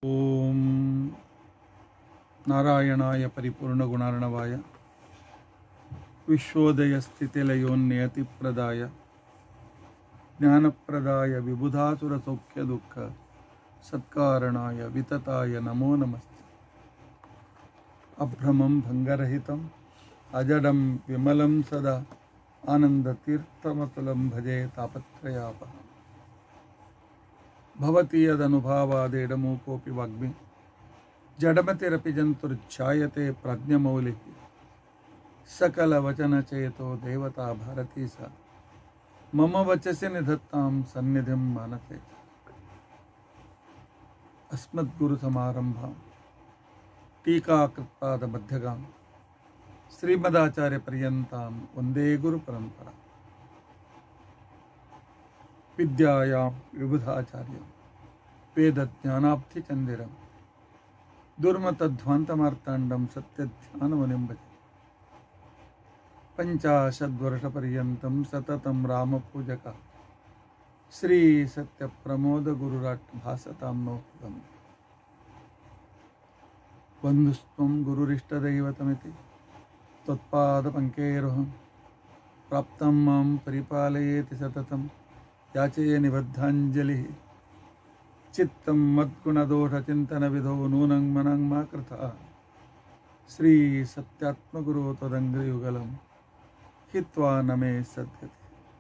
ಓಂ ನಾರಾಯಣಾಯ ಪರಿಪೂರ್ಣಗುಣಾರ್ಣವಾಯ ವಿಶ್ವೋದಯ ಸ್ಥಿತಿಲಯೋನ್ಯತಿಪ್ರದಾಯ ಜ್ಞಾನಪ್ರದಾಯ ವಿಬುಧಾಸುರ ಸೌಖ್ಯ ದುಃಖ ಸತ್ಕಾರಣಾಯ ವಿತತಾಯ ನಮೋ ನಮಸ್ತೆ ಅಭ್ರಮಂ ಭಂಗರಹಿತಂ ಅಜಡಂ ವಿಮಲಂ ಸದಾ ಆನಂದತೀರ್ಥಮತುಲಂ ಭಜೆ ತಾಪತ್ರಯಾಪಹ ಭವತಿ ಯದನುಭಾವಾದೇಡಮು ಕೋಪಿ ವಾಗ್ಮಿ ಜಡಮತಿರಪಿ ಜಂತುರ್ಛಾಯತೆ ಪ್ರಜ್ಞಮೌಲಿ ಸಕಲ ವಚನಚೇತೋ ದೇವತಾ ಭಾರತೀ ಸ ಮಮ ವಚಸಿ ನಿಧತ್ತಾಂ ಸನ್ನಿಧಿಂ ಮಾನಸೆ ಅಸ್ಮದ್ಗುರು ಸಮಾರಂಭ ಟೀಕಾಕೃತ್ಪಾದ ಮಧ್ಯಗಾಂ ಶ್ರೀಮದಾಚಾರ್ಯ ಪರ್ಯಂತಾಂ ಒಂದೇ ಗುರು ಪರಂಪರಾ ವಿದ್ಯಾಯಾಂ ವಿಬುಧಾಚಾರ್ಯ ವೇದಜ್ಞಾನಾಬ್ಧಿಚಂದಿರಂ ದುರ್ಮತಧ್ವಾಂತಮಾರ್ತಾಂಡಂ ಸತ್ಯಧ್ಯಾನವನೆಂಬಜೆ ಪಂಚಾಶದ್ವರ್ಷಪರ್ಯಂತಂ ಸತತಂ ರಾಮಪೂಜಕ ಶ್ರೀ ಸತ್ಯಪ್ರಮೋದ ಗುರುರಾಟ್ ಭಾಸತಾಂ ನೌಕಂ ಬಂಧುಸ್ತ್ವಂ ಗುರುರಿಷ್ಟದೈವತಮಿತಿ त्वत्पादपङ्केरुहं प्राप्तं मां परिपालयेति सततं याचये निबद्धाञ्जलिः चित्तं मद्गुणदोषचिन्तनविधौ नूनं मनं मा कृतः श्रीसत्यात्मगुरो त्वदङ्घ्रियुगलं हित्वा न मे सद्गति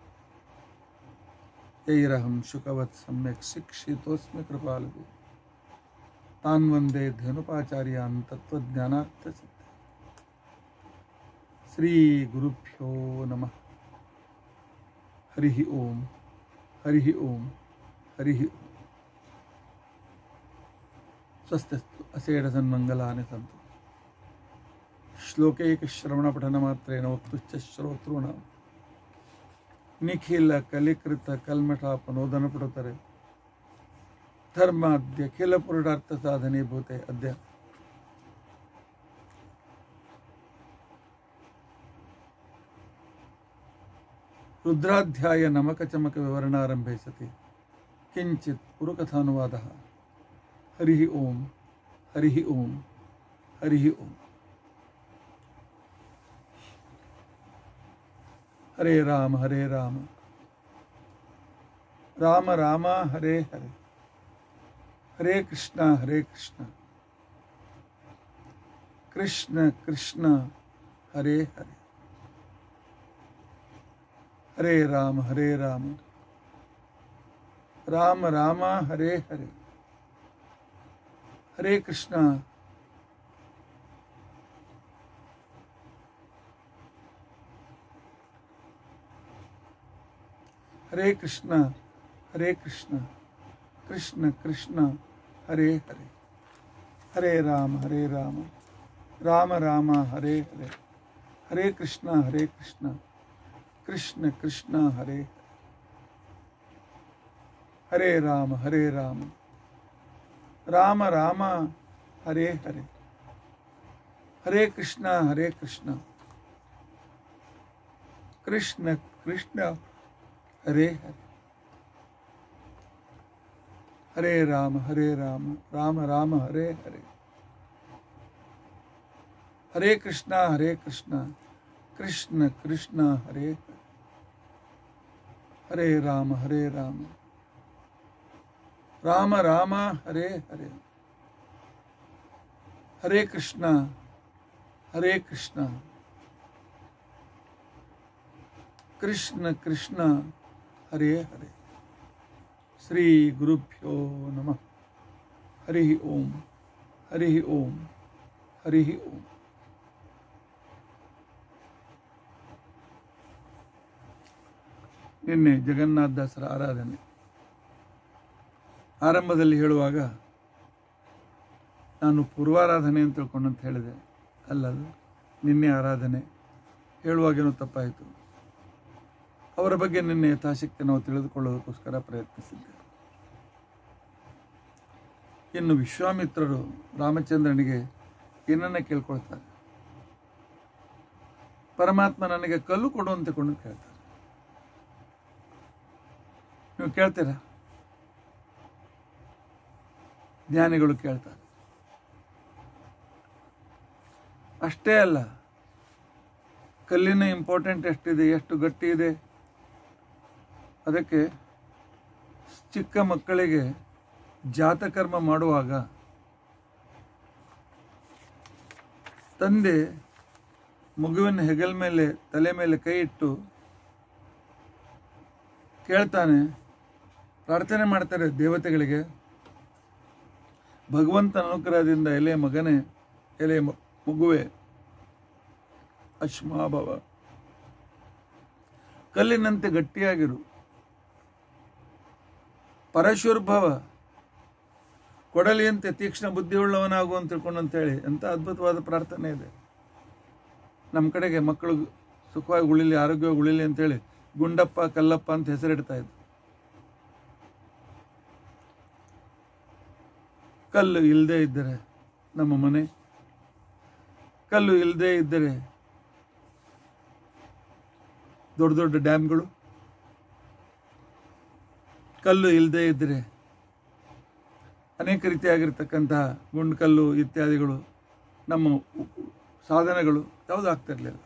यैरहं शुकवत् सम्यक् शिक्षितोऽस्मि कृपालुः तान् वन्दे धनुपाचार्यान् तत्त्वज्ञानार्थसिद्धि ಶ್ರೀ ಗುರುಭ್ಯೋ ನಮಃ ಹರಿ ಓಂ ಹರಿ ಓಂ ಹರಿ ಓಂ ಸ್ವಸ್ಥಸ್ತು ಅಸೇಡ ಸನ್ಮಂಗಲಾನಿ ಸಂತು ಶ್ಲೋಕೈಕ ಶ್ರವಣ ಪಠನ ಮಾತ್ರೇಣ ವಕ್ತುಶ್ಚ ಶ್ರೋತೃಣ ನಿಖಿಲ ಕಲಿಕೃತ ಕಲ್ಮಠಾಪನೋದನ ಪುಡತರೆ ಧರ್ಮಾದ್ಯ ಖಿಲ ಪುರುಡಾರ್ಥ ಸಾಧನೆ ಭೂತೆ ಅದ್ಯ ರುದ್ರಾಧ್ಯಾಯ ನಮಕಚಮಕ ವಿವರಣಾರಂಭೆ ಸತಿ ಕಿಂಚಿತ್ ಪುರುಕಥಾನುವಾದ ಹರಿ ಓಂ ಹರಿ ಓಂ ಹರಿ ಓಂ ಹರೇ ರಾಮ ಹರೇ ರಾಮ ರಾಮ ರಾಮ ಹರೇ ಹರೇ ಹರೇ ಕೃಷ್ಣ ಹರೇ ಕೃಷ್ಣ ಕೃಷ್ಣ ಕೃಷ್ಣ ಹರೇ ಹರೇ ಹರೇ ರಾಮ ಹರೇ ರಾಮ ರಾಮ ರಾಮ ಹರೇ ಹರೇ ಹರೇ ಕೃಷ್ಣ ಹರೇ ಕೃಷ್ಣ ಹರೇ ಕೃಷ್ಣ ಕೃಷ್ಣ ಕೃಷ್ಣ ಹರೇ ಹರೇ ಹರೇ ರಾಮ ಹರೇ ರಾಮ ರಾಮ ರಾಮ ಹರೇ ಹರೇ ಹರೇ ಕೃಷ್ಣ ಹರೇ ಕೃಷ್ಣ ಕೃಷ್ಣ ಕೃಷ್ಣ ಹರೇ ಹರೇ ರಾಮ ಹರೇ ರಾಮ ರಾಮ ರಾಮ ಹರೇ ಹರೇ ಹರೇ ಕೃಷ್ಣ ಹರೇ ಕೃಷ್ಣ ಕೃಷ್ಣ ಕೃಷ್ಣ ಹರೇ ಹರೇ ಹರೇ ರಾಮ ಹರೇ ರಾಮ ರಾಮ ರಾಮ ಹರೇ ಹರೇ ಹರೇ ಕೃಷ್ಣ ಹರೇ ಕೃಷ್ಣ ಕೃಷ್ಣ ಕೃಷ್ಣ ಹರೇ ಹರೇ ರಾಮ ಹರೇ ರಾಮ ರಾಮ ರಾಮ ಹರೇ ಹರೇ ಹರೇ ಕೃಷ್ಣ ಹರೇ ಕೃಷ್ಣ ಕೃಷ್ಣ ಕೃಷ್ಣ ಹರೇ ಹರೇ ಶ್ರೀ ಗುರುಭ್ಯೋ ನಮಃ ಹರಿ ಓಂ ಹರಿ ಓಂ ಹರಿ ಓಂ ನಿನ್ನೆ ಜಗನ್ನಾಥ ದಾಸರ ಆರಾಧನೆ ಆರಂಭದಲ್ಲಿ ಹೇಳುವಾಗ ನಾನು ಪೂರ್ವಾರಾಧನೆ ಅಂತ ತಿಳ್ಕೊಂಡಂತ ಹೇಳಿದೆ ಅಲ್ಲದು ನಿನ್ನೆ ಆರಾಧನೆ ಹೇಳುವಾಗೇನೋ ತಪ್ಪಾಯಿತು ಅವರ ಬಗ್ಗೆ ನಿನ್ನೆ ಯಥಾಶಕ್ತಿ ನಾವು ತಿಳಿದುಕೊಳ್ಳೋದಕ್ಕೋಸ್ಕರ ಪ್ರಯತ್ನಿಸಿದ್ದೆ ಇನ್ನು ವಿಶ್ವಾಮಿತ್ರರು ರಾಮಚಂದ್ರನಿಗೆ ಏನನ್ನ ಕೇಳ್ಕೊಳ್ತಾರೆ ಪರಮಾತ್ಮ ನನಗೆ ಕಲ್ಲು ಕೊಡು ಅಂತ ಕೊಂಡು ಕೇಳ್ತಾರೆ ನೀವು ಕೇಳ್ತೀರಾ ಜ್ಞಾನಿಗಳು ಕೇಳ್ತಾರೆ ಅಷ್ಟೇ ಅಲ್ಲ ಕಲ್ಲಿನ ಇಂಪಾರ್ಟೆಂಟ್ ಎಷ್ಟಿದೆ ಎಷ್ಟು ಗಟ್ಟಿ ಇದೆ ಅದಕ್ಕೆ ಚಿಕ್ಕ ಮಕ್ಕಳಿಗೆ ಜಾತಕರ್ಮ ಮಾಡುವಾಗ ತಂದೆ ಮಗುವಿನ ಹೆಗಲ ಮೇಲೆ ತಲೆ ಮೇಲೆ ಕೈ ಇಟ್ಟು ಕೇಳ್ತಾನೆ ಪ್ರಾರ್ಥನೆ ಮಾಡ್ತಾರೆ ದೇವತೆಗಳಿಗೆ ಭಗವಂತನ ಅನುಗ್ರಹದಿಂದ ಎಲೆ ಮಗನೇ ಎಲೆ ಮ- ಮಗುವೆ ಅಶ್ಮಾಭವ ಕಲ್ಲಿನಂತೆ ಗಟ್ಟಿಯಾಗಿರು ಪರಶುರ್ಭವ ಕೊಡಲಿಯಂತೆ ತೀಕ್ಷ್ಣ ಬುದ್ಧಿಯುಳ್ಳವನಾಗು ಅಂತ ತಿಳ್ಕೊಂಡು ಅಂತೇಳಿ ಎಂಥ ಅದ್ಭುತವಾದ ಪ್ರಾರ್ಥನೆ ಇದೆ ನಮ್ಮ ಕಡೆಗೆ ಮಕ್ಕಳು ಸುಖವಾಗಿ ಉಳಿಲಿ ಆರೋಗ್ಯವಾಗಿ ಉಳಿಲಿ ಅಂತೇಳಿ ಗುಂಡಪ್ಪ ಕಲ್ಲಪ್ಪ ಅಂತ ಹೆಸರಿಡ್ತಾ ಇದ್ರು ಕಲ್ಲು ಇಲ್ಲದೆ ಇದ್ದರೆ ನಮ್ಮ ಮನೆ ಕಲ್ಲು ಇಲ್ಲದೆ ಇದ್ದರೆ ದೊಡ್ಡ ದೊಡ್ಡ ಡ್ಯಾಮ್ಗಳು ಕಲ್ಲು ಇಲ್ಲದೆ ಇದ್ದರೆ ಅನೇಕ ರೀತಿಯಾಗಿರ್ತಕ್ಕಂತಹ ಗುಂಡ್ಕಲ್ಲು ಇತ್ಯಾದಿಗಳು ನಮ್ಮ ಸಾಧನಗಳು ಯಾವುದು ಆಗ್ತಿರ್ಲಿಲ್ಲ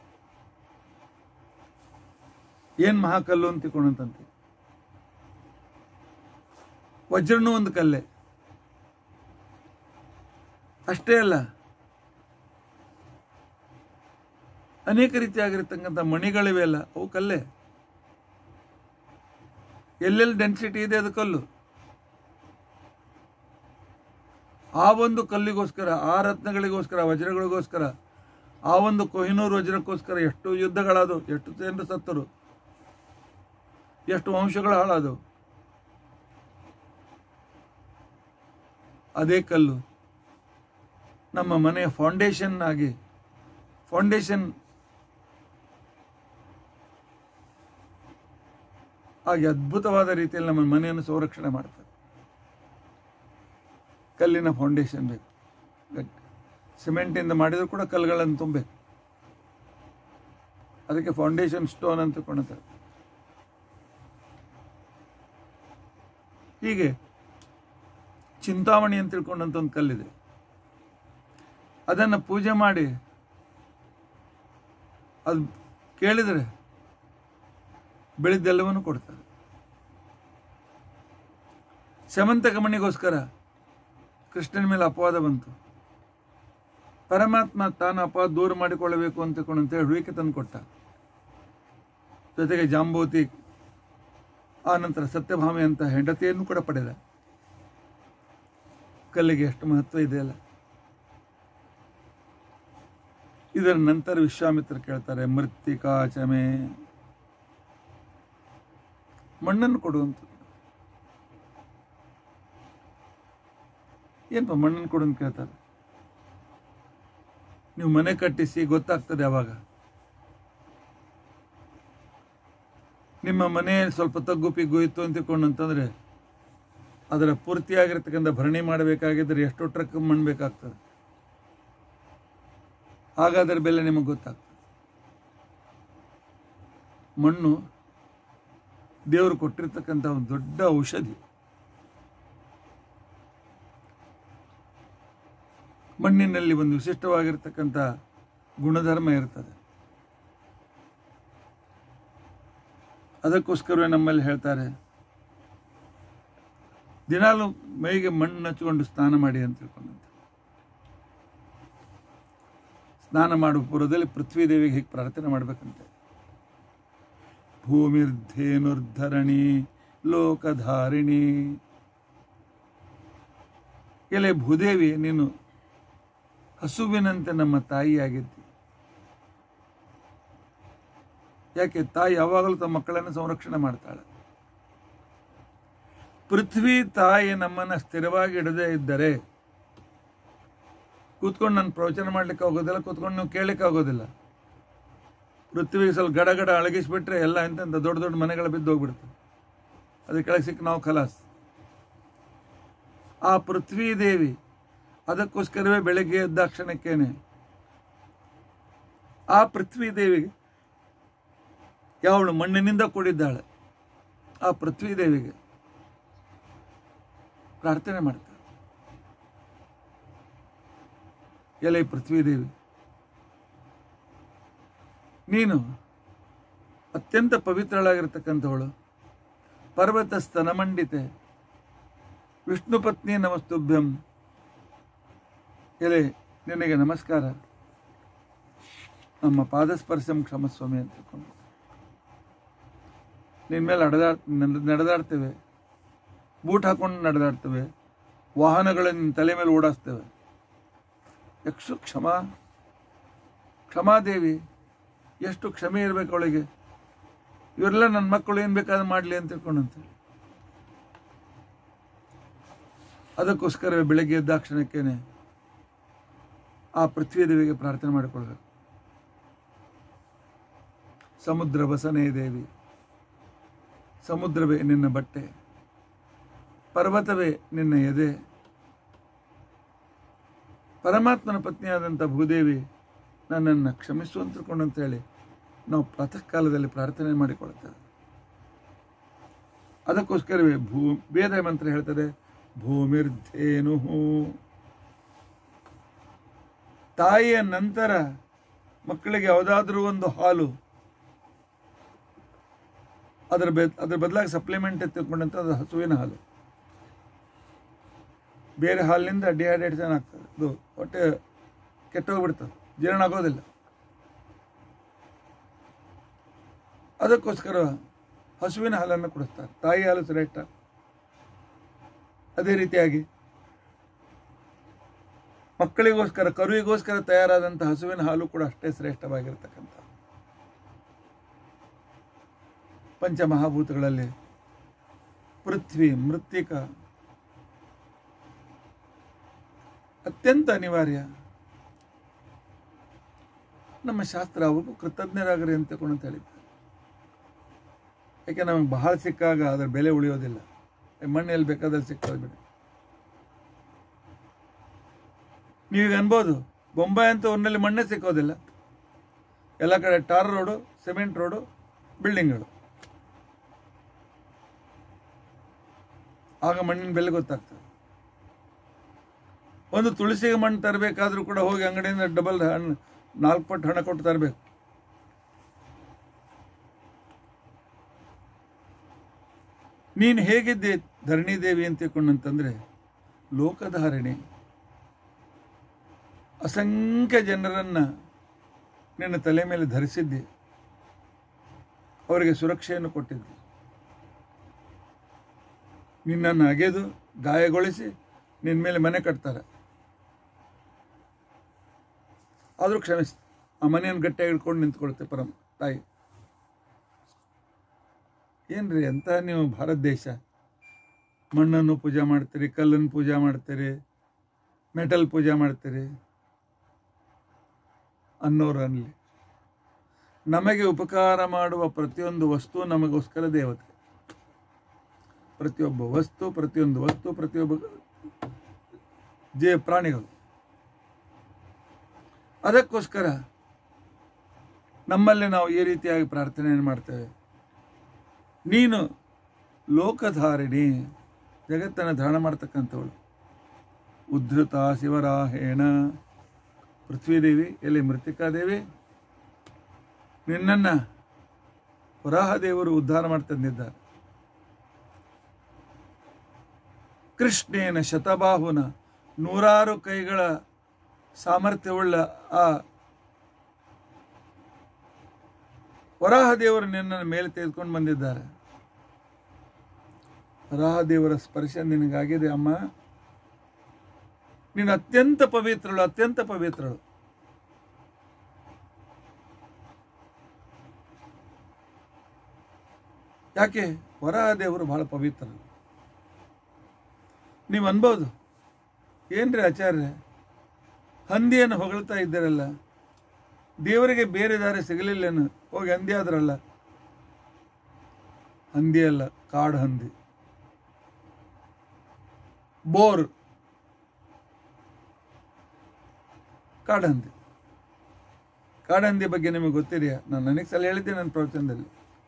ಏನ್ ಮಹಾಕಲ್ಲು ಅಂತ ತಿಳ್ಕೊಂಡಂತಂತೆ ವಜ್ರನೂ ಒಂದು ಕಲ್ಲೇ ಅಷ್ಟೇ ಅಲ್ಲ ಅನೇಕ ರೀತಿಯಾಗಿರ್ತಕ್ಕಂಥ ಮಣಿಗಳಿವೆ ಅಲ್ಲ ಅವು ಕಲ್ಲೇ ಎಲ್ಲೆಲ್ಲಿ ಡೆನ್ಸಿಟಿ ಇದೆ ಅದು ಕಲ್ಲು ಆ ಒಂದು ಕಲ್ಲಿಗೋಸ್ಕರ ಆ ರತ್ನಗಳಿಗೋಸ್ಕರ ವಜ್ರಗಳಿಗೋಸ್ಕರ ಆ ಒಂದು ಕೊಹಿನೂರು ವಜ್ರಕ್ಕೋಸ್ಕರ ಎಷ್ಟು ಯುದ್ಧಗಳಾದವು ಎಷ್ಟು ಜನರು ಸತ್ತರು ಎಷ್ಟು ವಂಶಗಳು ಹಾಳಾದವು ಅದೇ ಕಲ್ಲು ನಮ್ಮ ಮನೆಯ ಫೌಂಡೇಶನ್ ಆಗಿ ಫೌಂಡೇಶನ್ ಹಾಗೆ ಅದ್ಭುತವಾದ ರೀತಿಯಲ್ಲಿ ನಮ್ಮ ಮನೆಯನ್ನು ಸಂರಕ್ಷಣೆ ಮಾಡ್ತದೆ ಕಲ್ಲಿನ ಫೌಂಡೇಶನ್ ಬೇಕು ಗಟ್ಟಿ ಸಿಮೆಂಟಿಂದ ಮಾಡಿದ್ರು ಕೂಡ ಕಲ್ಲುಗಳನ್ನು ತುಂಬಬೇಕು ಅದಕ್ಕೆ ಫೌಂಡೇಶನ್ ಸ್ಟೋನ್ ಅಂತ ಕೊಂಡ್ತಾರೆ ಹೀಗೆ ಚಿಂತಾಮಣಿ ಅಂತ ತಿಳ್ಕೊಂಡಂತ ಒಂದು ಕಲ್ಲಿದೆ ಅದನ್ನು ಪೂಜೆ ಮಾಡಿ ಅದು ಕೇಳಿದರೆ ಬೆಳೆದೆಲ್ಲವನ್ನು ಕೊಡ್ತಾರೆ ಸಮಂತಕ ಮಣಿಗೋಸ್ಕರ ಕೃಷ್ಣನ ಮೇಲೆ ಅಪವಾದ ಬಂತು ಪರಮಾತ್ಮ ತಾನು ಅಪವಾದ ದೂರ ಮಾಡಿಕೊಳ್ಳಬೇಕು ಅಂತ ಅಂತೇಳಿ ಹುಡುಕಿ ತಂದು ಕೊಟ್ಟ ಜೊತೆಗೆ ಜಾಂಬೋತಿ ಆ ನಂತರ ಸತ್ಯಭಾಮೆ ಅಂತ ಹೆಂಡತಿಯನ್ನು ಕೂಡ ಪಡೆದ ಕಲ್ಲಿಗೆ ಎಷ್ಟು ಮಹತ್ವ ಇದೆಯಲ್ಲ ಇದರ ನಂತರ ವಿಶ್ವಾಮಿತ್ರ ಕೇಳ್ತಾರೆ ಮೃತ್ತಿಕಾ ಚಮೆ ಮಣ್ಣನ್ನು ಕೊಡುವಂತ ಏನಪ್ಪ ಮಣ್ಣನ್ನು ಕೊಡು ಅಂತ ಕೇಳ್ತಾರೆ ನೀವು ಮನೆ ಕಟ್ಟಿಸಿ ಗೊತ್ತಾಗ್ತದೆ ಅವಾಗ ನಿಮ್ಮ ಮನೆ ಸ್ವಲ್ಪ ತಗ್ಗು ಪಿಗ್ಗು ಇತ್ತು ಅಂತ ತಿಳ್ಕೊಂಡು ಅಂತಂದ್ರೆ ಅದರ ಪೂರ್ತಿಯಾಗಿರ್ತಕ್ಕಂಥ ಭರಣಿ ಮಾಡಬೇಕಾಗಿದ್ರೆ ಎಷ್ಟು ಟ್ರಕ್ ಮಣ್ಣು ಬೇಕಾಗ್ತದೆ ಆಗ ಅದರ ಬೆಲೆ ನಿಮಗೆ ಗೊತ್ತಾಗ್ತದೆ ಮಣ್ಣು ದೇವರು ಕೊಟ್ಟಿರ್ತಕ್ಕಂಥ ಒಂದು ದೊಡ್ಡ ಔಷಧಿ ಮಣ್ಣಿನಲ್ಲಿ ಒಂದು ವಿಶಿಷ್ಟವಾಗಿರ್ತಕ್ಕಂಥ ಗುಣಧರ್ಮ ಇರ್ತದೆ ಅದಕ್ಕೋಸ್ಕರವೇ ನಮ್ಮಲ್ಲಿ ಹೇಳ್ತಾರೆ ದಿನಾಲು ಮೈಗೆ ಮಣ್ಣು ಹಚ್ಕೊಂಡು ಸ್ನಾನ ಮಾಡಿ ಅಂತ ತಿಳ್ಕೊಂಡಂತೆ ಸ್ನಾನ ಮಾಡುವ ಪೂರ್ವದಲ್ಲಿ ಪೃಥ್ವಿ ದೇವಿಗೆ ಹೀಗೆ ಪ್ರಾರ್ಥನೆ ಮಾಡ್ಬೇಕಂತೆ ಭೂಮಿರ್ಧೇನುರ್ಧರಣಿ ಲೋಕಧಾರಿಣಿ ಎಲೆ ಭೂದೇವಿ ನೀನು ಹಸುವಿನಂತೆ ನಮ್ಮ ತಾಯಿಯಾಗಿದ್ದಿ ಯಾಕೆ ತಾಯಿ ಯಾವಾಗಲೂ ತಮ್ಮ ಮಕ್ಕಳನ್ನು ಸಂರಕ್ಷಣೆ ಮಾಡ್ತಾಳೆ ಪೃಥ್ವಿ ತಾಯಿ ನಮ್ಮನ್ನ ಸ್ಥಿರವಾಗಿ ಇಡದೇ ಇದ್ದರೆ ಕೂತ್ಕೊಂಡು ನಾನು ಪ್ರವಚನ ಮಾಡ್ಲಿಕ್ಕೆ ಆಗೋದಿಲ್ಲ ಕೂತ್ಕೊಂಡು ನೀವು ಕೇಳಲಿಕ್ಕೆ ಆಗೋದಿಲ್ಲ ಪೃಥ್ವಿಗೆ ಸ್ವಲ್ಪ ಗಡ ಗಡ ಅಳಗಿಸ್ಬಿಟ್ರೆ ಎಲ್ಲ ಎಂತೆಂತ ದೊಡ್ಡ ದೊಡ್ಡ ಮನೆಗಳು ಬಿದ್ದು ಹೋಗ್ಬಿಡ್ತವೆ ಅದಕ್ಕೆ ಕೆಳಗೆ ಸಿಕ್ಕ ನಾವು ಖಲಾಸ್ ಆ ಪೃಥ್ವಿ ದೇವಿ ಅದಕ್ಕೋಸ್ಕರವೇ ಬೆಳಗ್ಗೆ ಎದ್ದಾಕ್ಷಣಕ್ಕೇನೆ ಆ ಪೃಥ್ವಿ ದೇವಿಗೆ ಯಾವಳು ಮಣ್ಣಿನಿಂದ ಕೂಡಿದ್ದಾಳೆ ಆ ಪೃಥ್ವಿ ದೇವಿಗೆ ಪ್ರಾರ್ಥನೆ ಮಾಡ್ತಾರೆ ಎಲೆ ಪೃಥ್ವಿದೇವಿ ನೀನು ಅತ್ಯಂತ ಪವಿತ್ರಳಾಗಿರ್ತಕ್ಕಂಥವಳು ಪರ್ವತ ಸ್ತನಮಂಡಿತೆ ವಿಷ್ಣು ಪತ್ನಿ ನಮಸ್ತುಭ್ಯಂ ಎಲೆ ನಿನಗೆ ನಮಸ್ಕಾರ ನಮ್ಮ ಪಾದಸ್ಪರ್ಶಂ ಕ್ಷಮಸ್ವಾಮಿ ಅಂತ ತಿಳ್ಕೊಂಡು ನಿನ್ನ ಮೇಲೆ ಅಡದಾಡ್ ನಡೆದಾಡ್ತೇವೆ ಬೂಟ್ ಹಾಕೊಂಡು ನಡೆದಾಡ್ತೇವೆ ವಾಹನಗಳ ನಿನ್ನ ತಲೆ ಮೇಲೆ ಓಡಿಸ್ತೇವೆ ಯಕ್ಷು ಕ್ಷಮ ಕ್ಷಮಾದೇವಿ ಎಷ್ಟು ಕ್ಷಮೆ ಇರಬೇಕು ಅವಳಿಗೆ ಇವರೆಲ್ಲ ನನ್ನ ಮಕ್ಕಳು ಏನು ಬೇಕಾದ್ರೆ ಮಾಡಲಿ ಅಂತ ತಿಳ್ಕೊಂಡಂತೇಳಿ ಅದಕ್ಕೋಸ್ಕರವೇ ಬೆಳಗ್ಗೆ ಎದ್ದಾಕ್ಷಣಕ್ಕೇನೆ ಆ ಪೃಥ್ವಿ ದೇವಿಗೆ ಪ್ರಾರ್ಥನೆ ಮಾಡಿಕೊಳ್ಬೇಕು ಸಮುದ್ರ ಬಸನೇ ದೇವಿ ಸಮುದ್ರವೇ ನಿನ್ನ ಬಟ್ಟೆ ಪರ್ವತವೇ ನಿನ್ನ ಎದೆ ಪರಮಾತ್ಮನ ಪತ್ನಿಯಾದಂಥ ಭೂದೇವಿ ನನ್ನನ್ನು ಕ್ಷಮಿಸು ಅಂತ ತಿಳ್ಕೊಂಡು ಅಂತೇಳಿ ನಾವು ಪ್ರಾತಃ ಕಾಲದಲ್ಲಿ ಪ್ರಾರ್ಥನೆ ಮಾಡಿಕೊಳ್ತೇವೆ ಅದಕ್ಕೋಸ್ಕರವೇ ಭೂ ವೇದ ಮಂತ್ರ ಹೇಳ್ತದೆ ಭೂಮಿರ್ಧೇನು ತಾಯಿಯ ನಂತರ ಮಕ್ಕಳಿಗೆ ಯಾವುದಾದ್ರೂ ಒಂದು ಹಾಲು ಅದರ ಬೆ ಅದರ ಬದಲಾಗಿ ಸಪ್ಲಿಮೆಂಟ್ ತಿಳ್ಕೊಂಡಂತ ಅದು ಹಸುವಿನ ಹಾಲು ಬೇರೆ ಹಾಲಿನಿಂದ ಡಿಹೈಡ್ರೇಷನ್ ಆಗ್ತದೆ ಅದು ಹೊಟ್ಟೆ ಕೆಟ್ಟೋಗ್ಬಿಡ್ತದೆ ಜೀರ್ಣ ಆಗೋದಿಲ್ಲ ಅದಕ್ಕೋಸ್ಕರ ಹಸುವಿನ ಹಾಲನ್ನು ಕುಡಿಸ್ತಾರೆ ತಾಯಿ ಹಾಲು ಶ್ರೇಷ್ಠ ಅದೇ ರೀತಿಯಾಗಿ ಮಕ್ಕಳಿಗೋಸ್ಕರ ಕರುವಿಗೋಸ್ಕರ ತಯಾರಾದಂಥ ಹಸುವಿನ ಹಾಲು ಕೂಡ ಅಷ್ಟೇ ಶ್ರೇಷ್ಠವಾಗಿರ್ತಕ್ಕಂಥ ಪಂಚಮಹಾಭೂತಗಳಲ್ಲಿ ಪೃಥ್ವಿ ಮೃತ್ತಿಕ ಅತ್ಯಂತ ಅನಿವಾರ್ಯ ನಮ್ಮ ಶಾಸ್ತ್ರ ಅವಕ್ಕೂ ಕೃತಜ್ಞರಾಗ್ರಿ ಅಂತ ತಿಳ್ಕೊಂಡು ಅಂತ ಹೇಳಿದ್ದಾರೆ ಯಾಕೆ ನಮಗೆ ಬಹಳ ಸಿಕ್ಕಾಗ ಅದರ ಬೆಲೆ ಉಳಿಯೋದಿಲ್ಲ ಮಣ್ಣು ಎಲ್ಲಿ ಬೇಕಾದಲ್ಲಿ ಸಿಗ್ತದೆ ಬಿಡಿ ನೀವೀಗ ಅನ್ಬೋದು ಬೊಂಬಾಯಿ ಅಂತ ಊರಿನಲ್ಲಿ ಮಣ್ಣೇ ಸಿಕ್ಕೋದಿಲ್ಲ ಎಲ್ಲ ಕಡೆ ಟಾರ್ ರೋಡು ಸಿಮೆಂಟ್ ರೋಡು ಬಿಲ್ಡಿಂಗ್ಗಳು ಆಗ ಮಣ್ಣಿನ ಬೆಲೆ ಗೊತ್ತಾಗ್ತದೆ ಒಂದು ತುಳಸಿಗೆ ಮಣ್ಣು ತರಬೇಕಾದ್ರೂ ಕೂಡ ಹೋಗಿ ಅಂಗಡಿಯಿಂದ ಡಬಲ್ ಹಣ್ಣು ನಾಲ್ಕು ಪಟ್ಟು ಹಣ ಕೊಟ್ಟು ತರಬೇಕು ನೀನು ಹೇಗಿದ್ದೆ ಧರಣಿ ದೇವಿ ಅಂತ ತಿಳ್ಕೊಂಡಂತಂದ್ರೆ ಲೋಕಧಾರಣೆ ಅಸಂಖ್ಯ ಜನರನ್ನ ನಿನ್ನ ತಲೆ ಮೇಲೆ ಧರಿಸಿದ್ದೆ ಅವರಿಗೆ ಸುರಕ್ಷೆಯನ್ನು ಕೊಟ್ಟಿದ್ದೆ ನಿನ್ನನ್ನು ಅಗೆದು ಗಾಯಗೊಳಿಸಿ ನಿನ್ನ ಮೇಲೆ ಮನೆ ಕಟ್ತಾರೆ ಆದರೂ ಕ್ಷಮಿಸ್ ಆ ಮನೆಯನ್ನು ಗಟ್ಟಿಯಾಗಿ ಹಿಡ್ಕೊಂಡು ನಿಂತ್ಕೊಳುತ್ತೆ ಪರಮ ತಾಯಿ ಏನ್ರಿ ಅಂತ ನೀವು ಭಾರತ ದೇಶ ಮಣ್ಣನ್ನು ಪೂಜೆ ಮಾಡ್ತೀರಿ ಕಲ್ಲನ್ನು ಪೂಜೆ ಮಾಡ್ತೀರಿ ಮೆಟಲ್ ಪೂಜೆ ಮಾಡ್ತೀರಿ ಅನ್ನೋರು ಅನ್ನಲಿ ನಮಗೆ ಉಪಕಾರ ಮಾಡುವ ಪ್ರತಿಯೊಂದು ವಸ್ತು ನಮಗೋಸ್ಕರ ದೇವತೆ ಪ್ರತಿಯೊಬ್ಬ ವಸ್ತು ಪ್ರತಿಯೊಂದು ವಸ್ತು ಪ್ರತಿಯೊಬ್ಬ ಜೀವ ಪ್ರಾಣಿಗಳು ಅದಕ್ಕೋಸ್ಕರ ನಮ್ಮಲ್ಲಿ ನಾವು ಈ ರೀತಿಯಾಗಿ ಪ್ರಾರ್ಥನೆಯನ್ನು ಮಾಡ್ತೇವೆ ನೀನು ಲೋಕಧಾರಿಣಿ ಜಗತ್ತನ್ನು ಧಾರಣ ಮಾಡ್ತಕ್ಕಂಥವಳು ಉದ್ಧತ ಶಿವರಾಹೇಣ ಪೃಥ್ವಿದೇವಿ ಎಲ್ಲಿ ಮೃತಿಕಾದೇವಿ ನಿನ್ನನ್ನು ವರಾಹದೇವರು ಉದ್ಧಾರ ಮಾಡ್ತಂದಿದ್ದಾರೆ ಕೃಷ್ಣೇನ ಶತಬಾಹುನ ನೂರಾರು ಕೈಗಳ ಸಾಮರ್ಥ್ಯವುಳ್ಳ ಆ ವರಾಹದೇವರು ನಿನ್ನನ್ನು ಮೇಲೆ ತೆಗೆದುಕೊಂಡು ಬಂದಿದ್ದಾರೆ ವರಾಹದೇವರ ಸ್ಪರ್ಶ ನಿನಗಾಗಿದೆ ಅಮ್ಮ ನೀನು ಅತ್ಯಂತ ಪವಿತ್ರಳು ಅತ್ಯಂತ ಪವಿತ್ರಳು ಯಾಕೆ ವರಾಹದೇವರು ಬಹಳ ಪವಿತ್ರರು ನೀವು ಅನ್ಬೋದು ಏನ್ರಿ ಆಚಾರ್ಯ ಹಂದಿಯನ್ನು ಹೊಗಳ್ತಾ ಇದ್ದಾರಲ್ಲ ದೇವರಿಗೆ ಬೇರೆ ದಾರಿ ಸಿಗಲಿಲ್ಲೇನು ಹೋಗಿ ಹಂದಿ ಆದ್ರಲ್ಲ ಹಂದಿ ಅಲ್ಲ ಕಾಡು ಹಂದಿ ಬೋರ್ ಕಾಡಂದಿ ಕಾಡಂದಿ ಬಗ್ಗೆ ನಿಮಗೆ ಗೊತ್ತಿದೆಯಾ ನಾನು ನನಗೆ ಸಲ ಹೇಳಿದ್ದೆ ನನ್ನ ಪ್ರವಚನದಲ್ಲಿ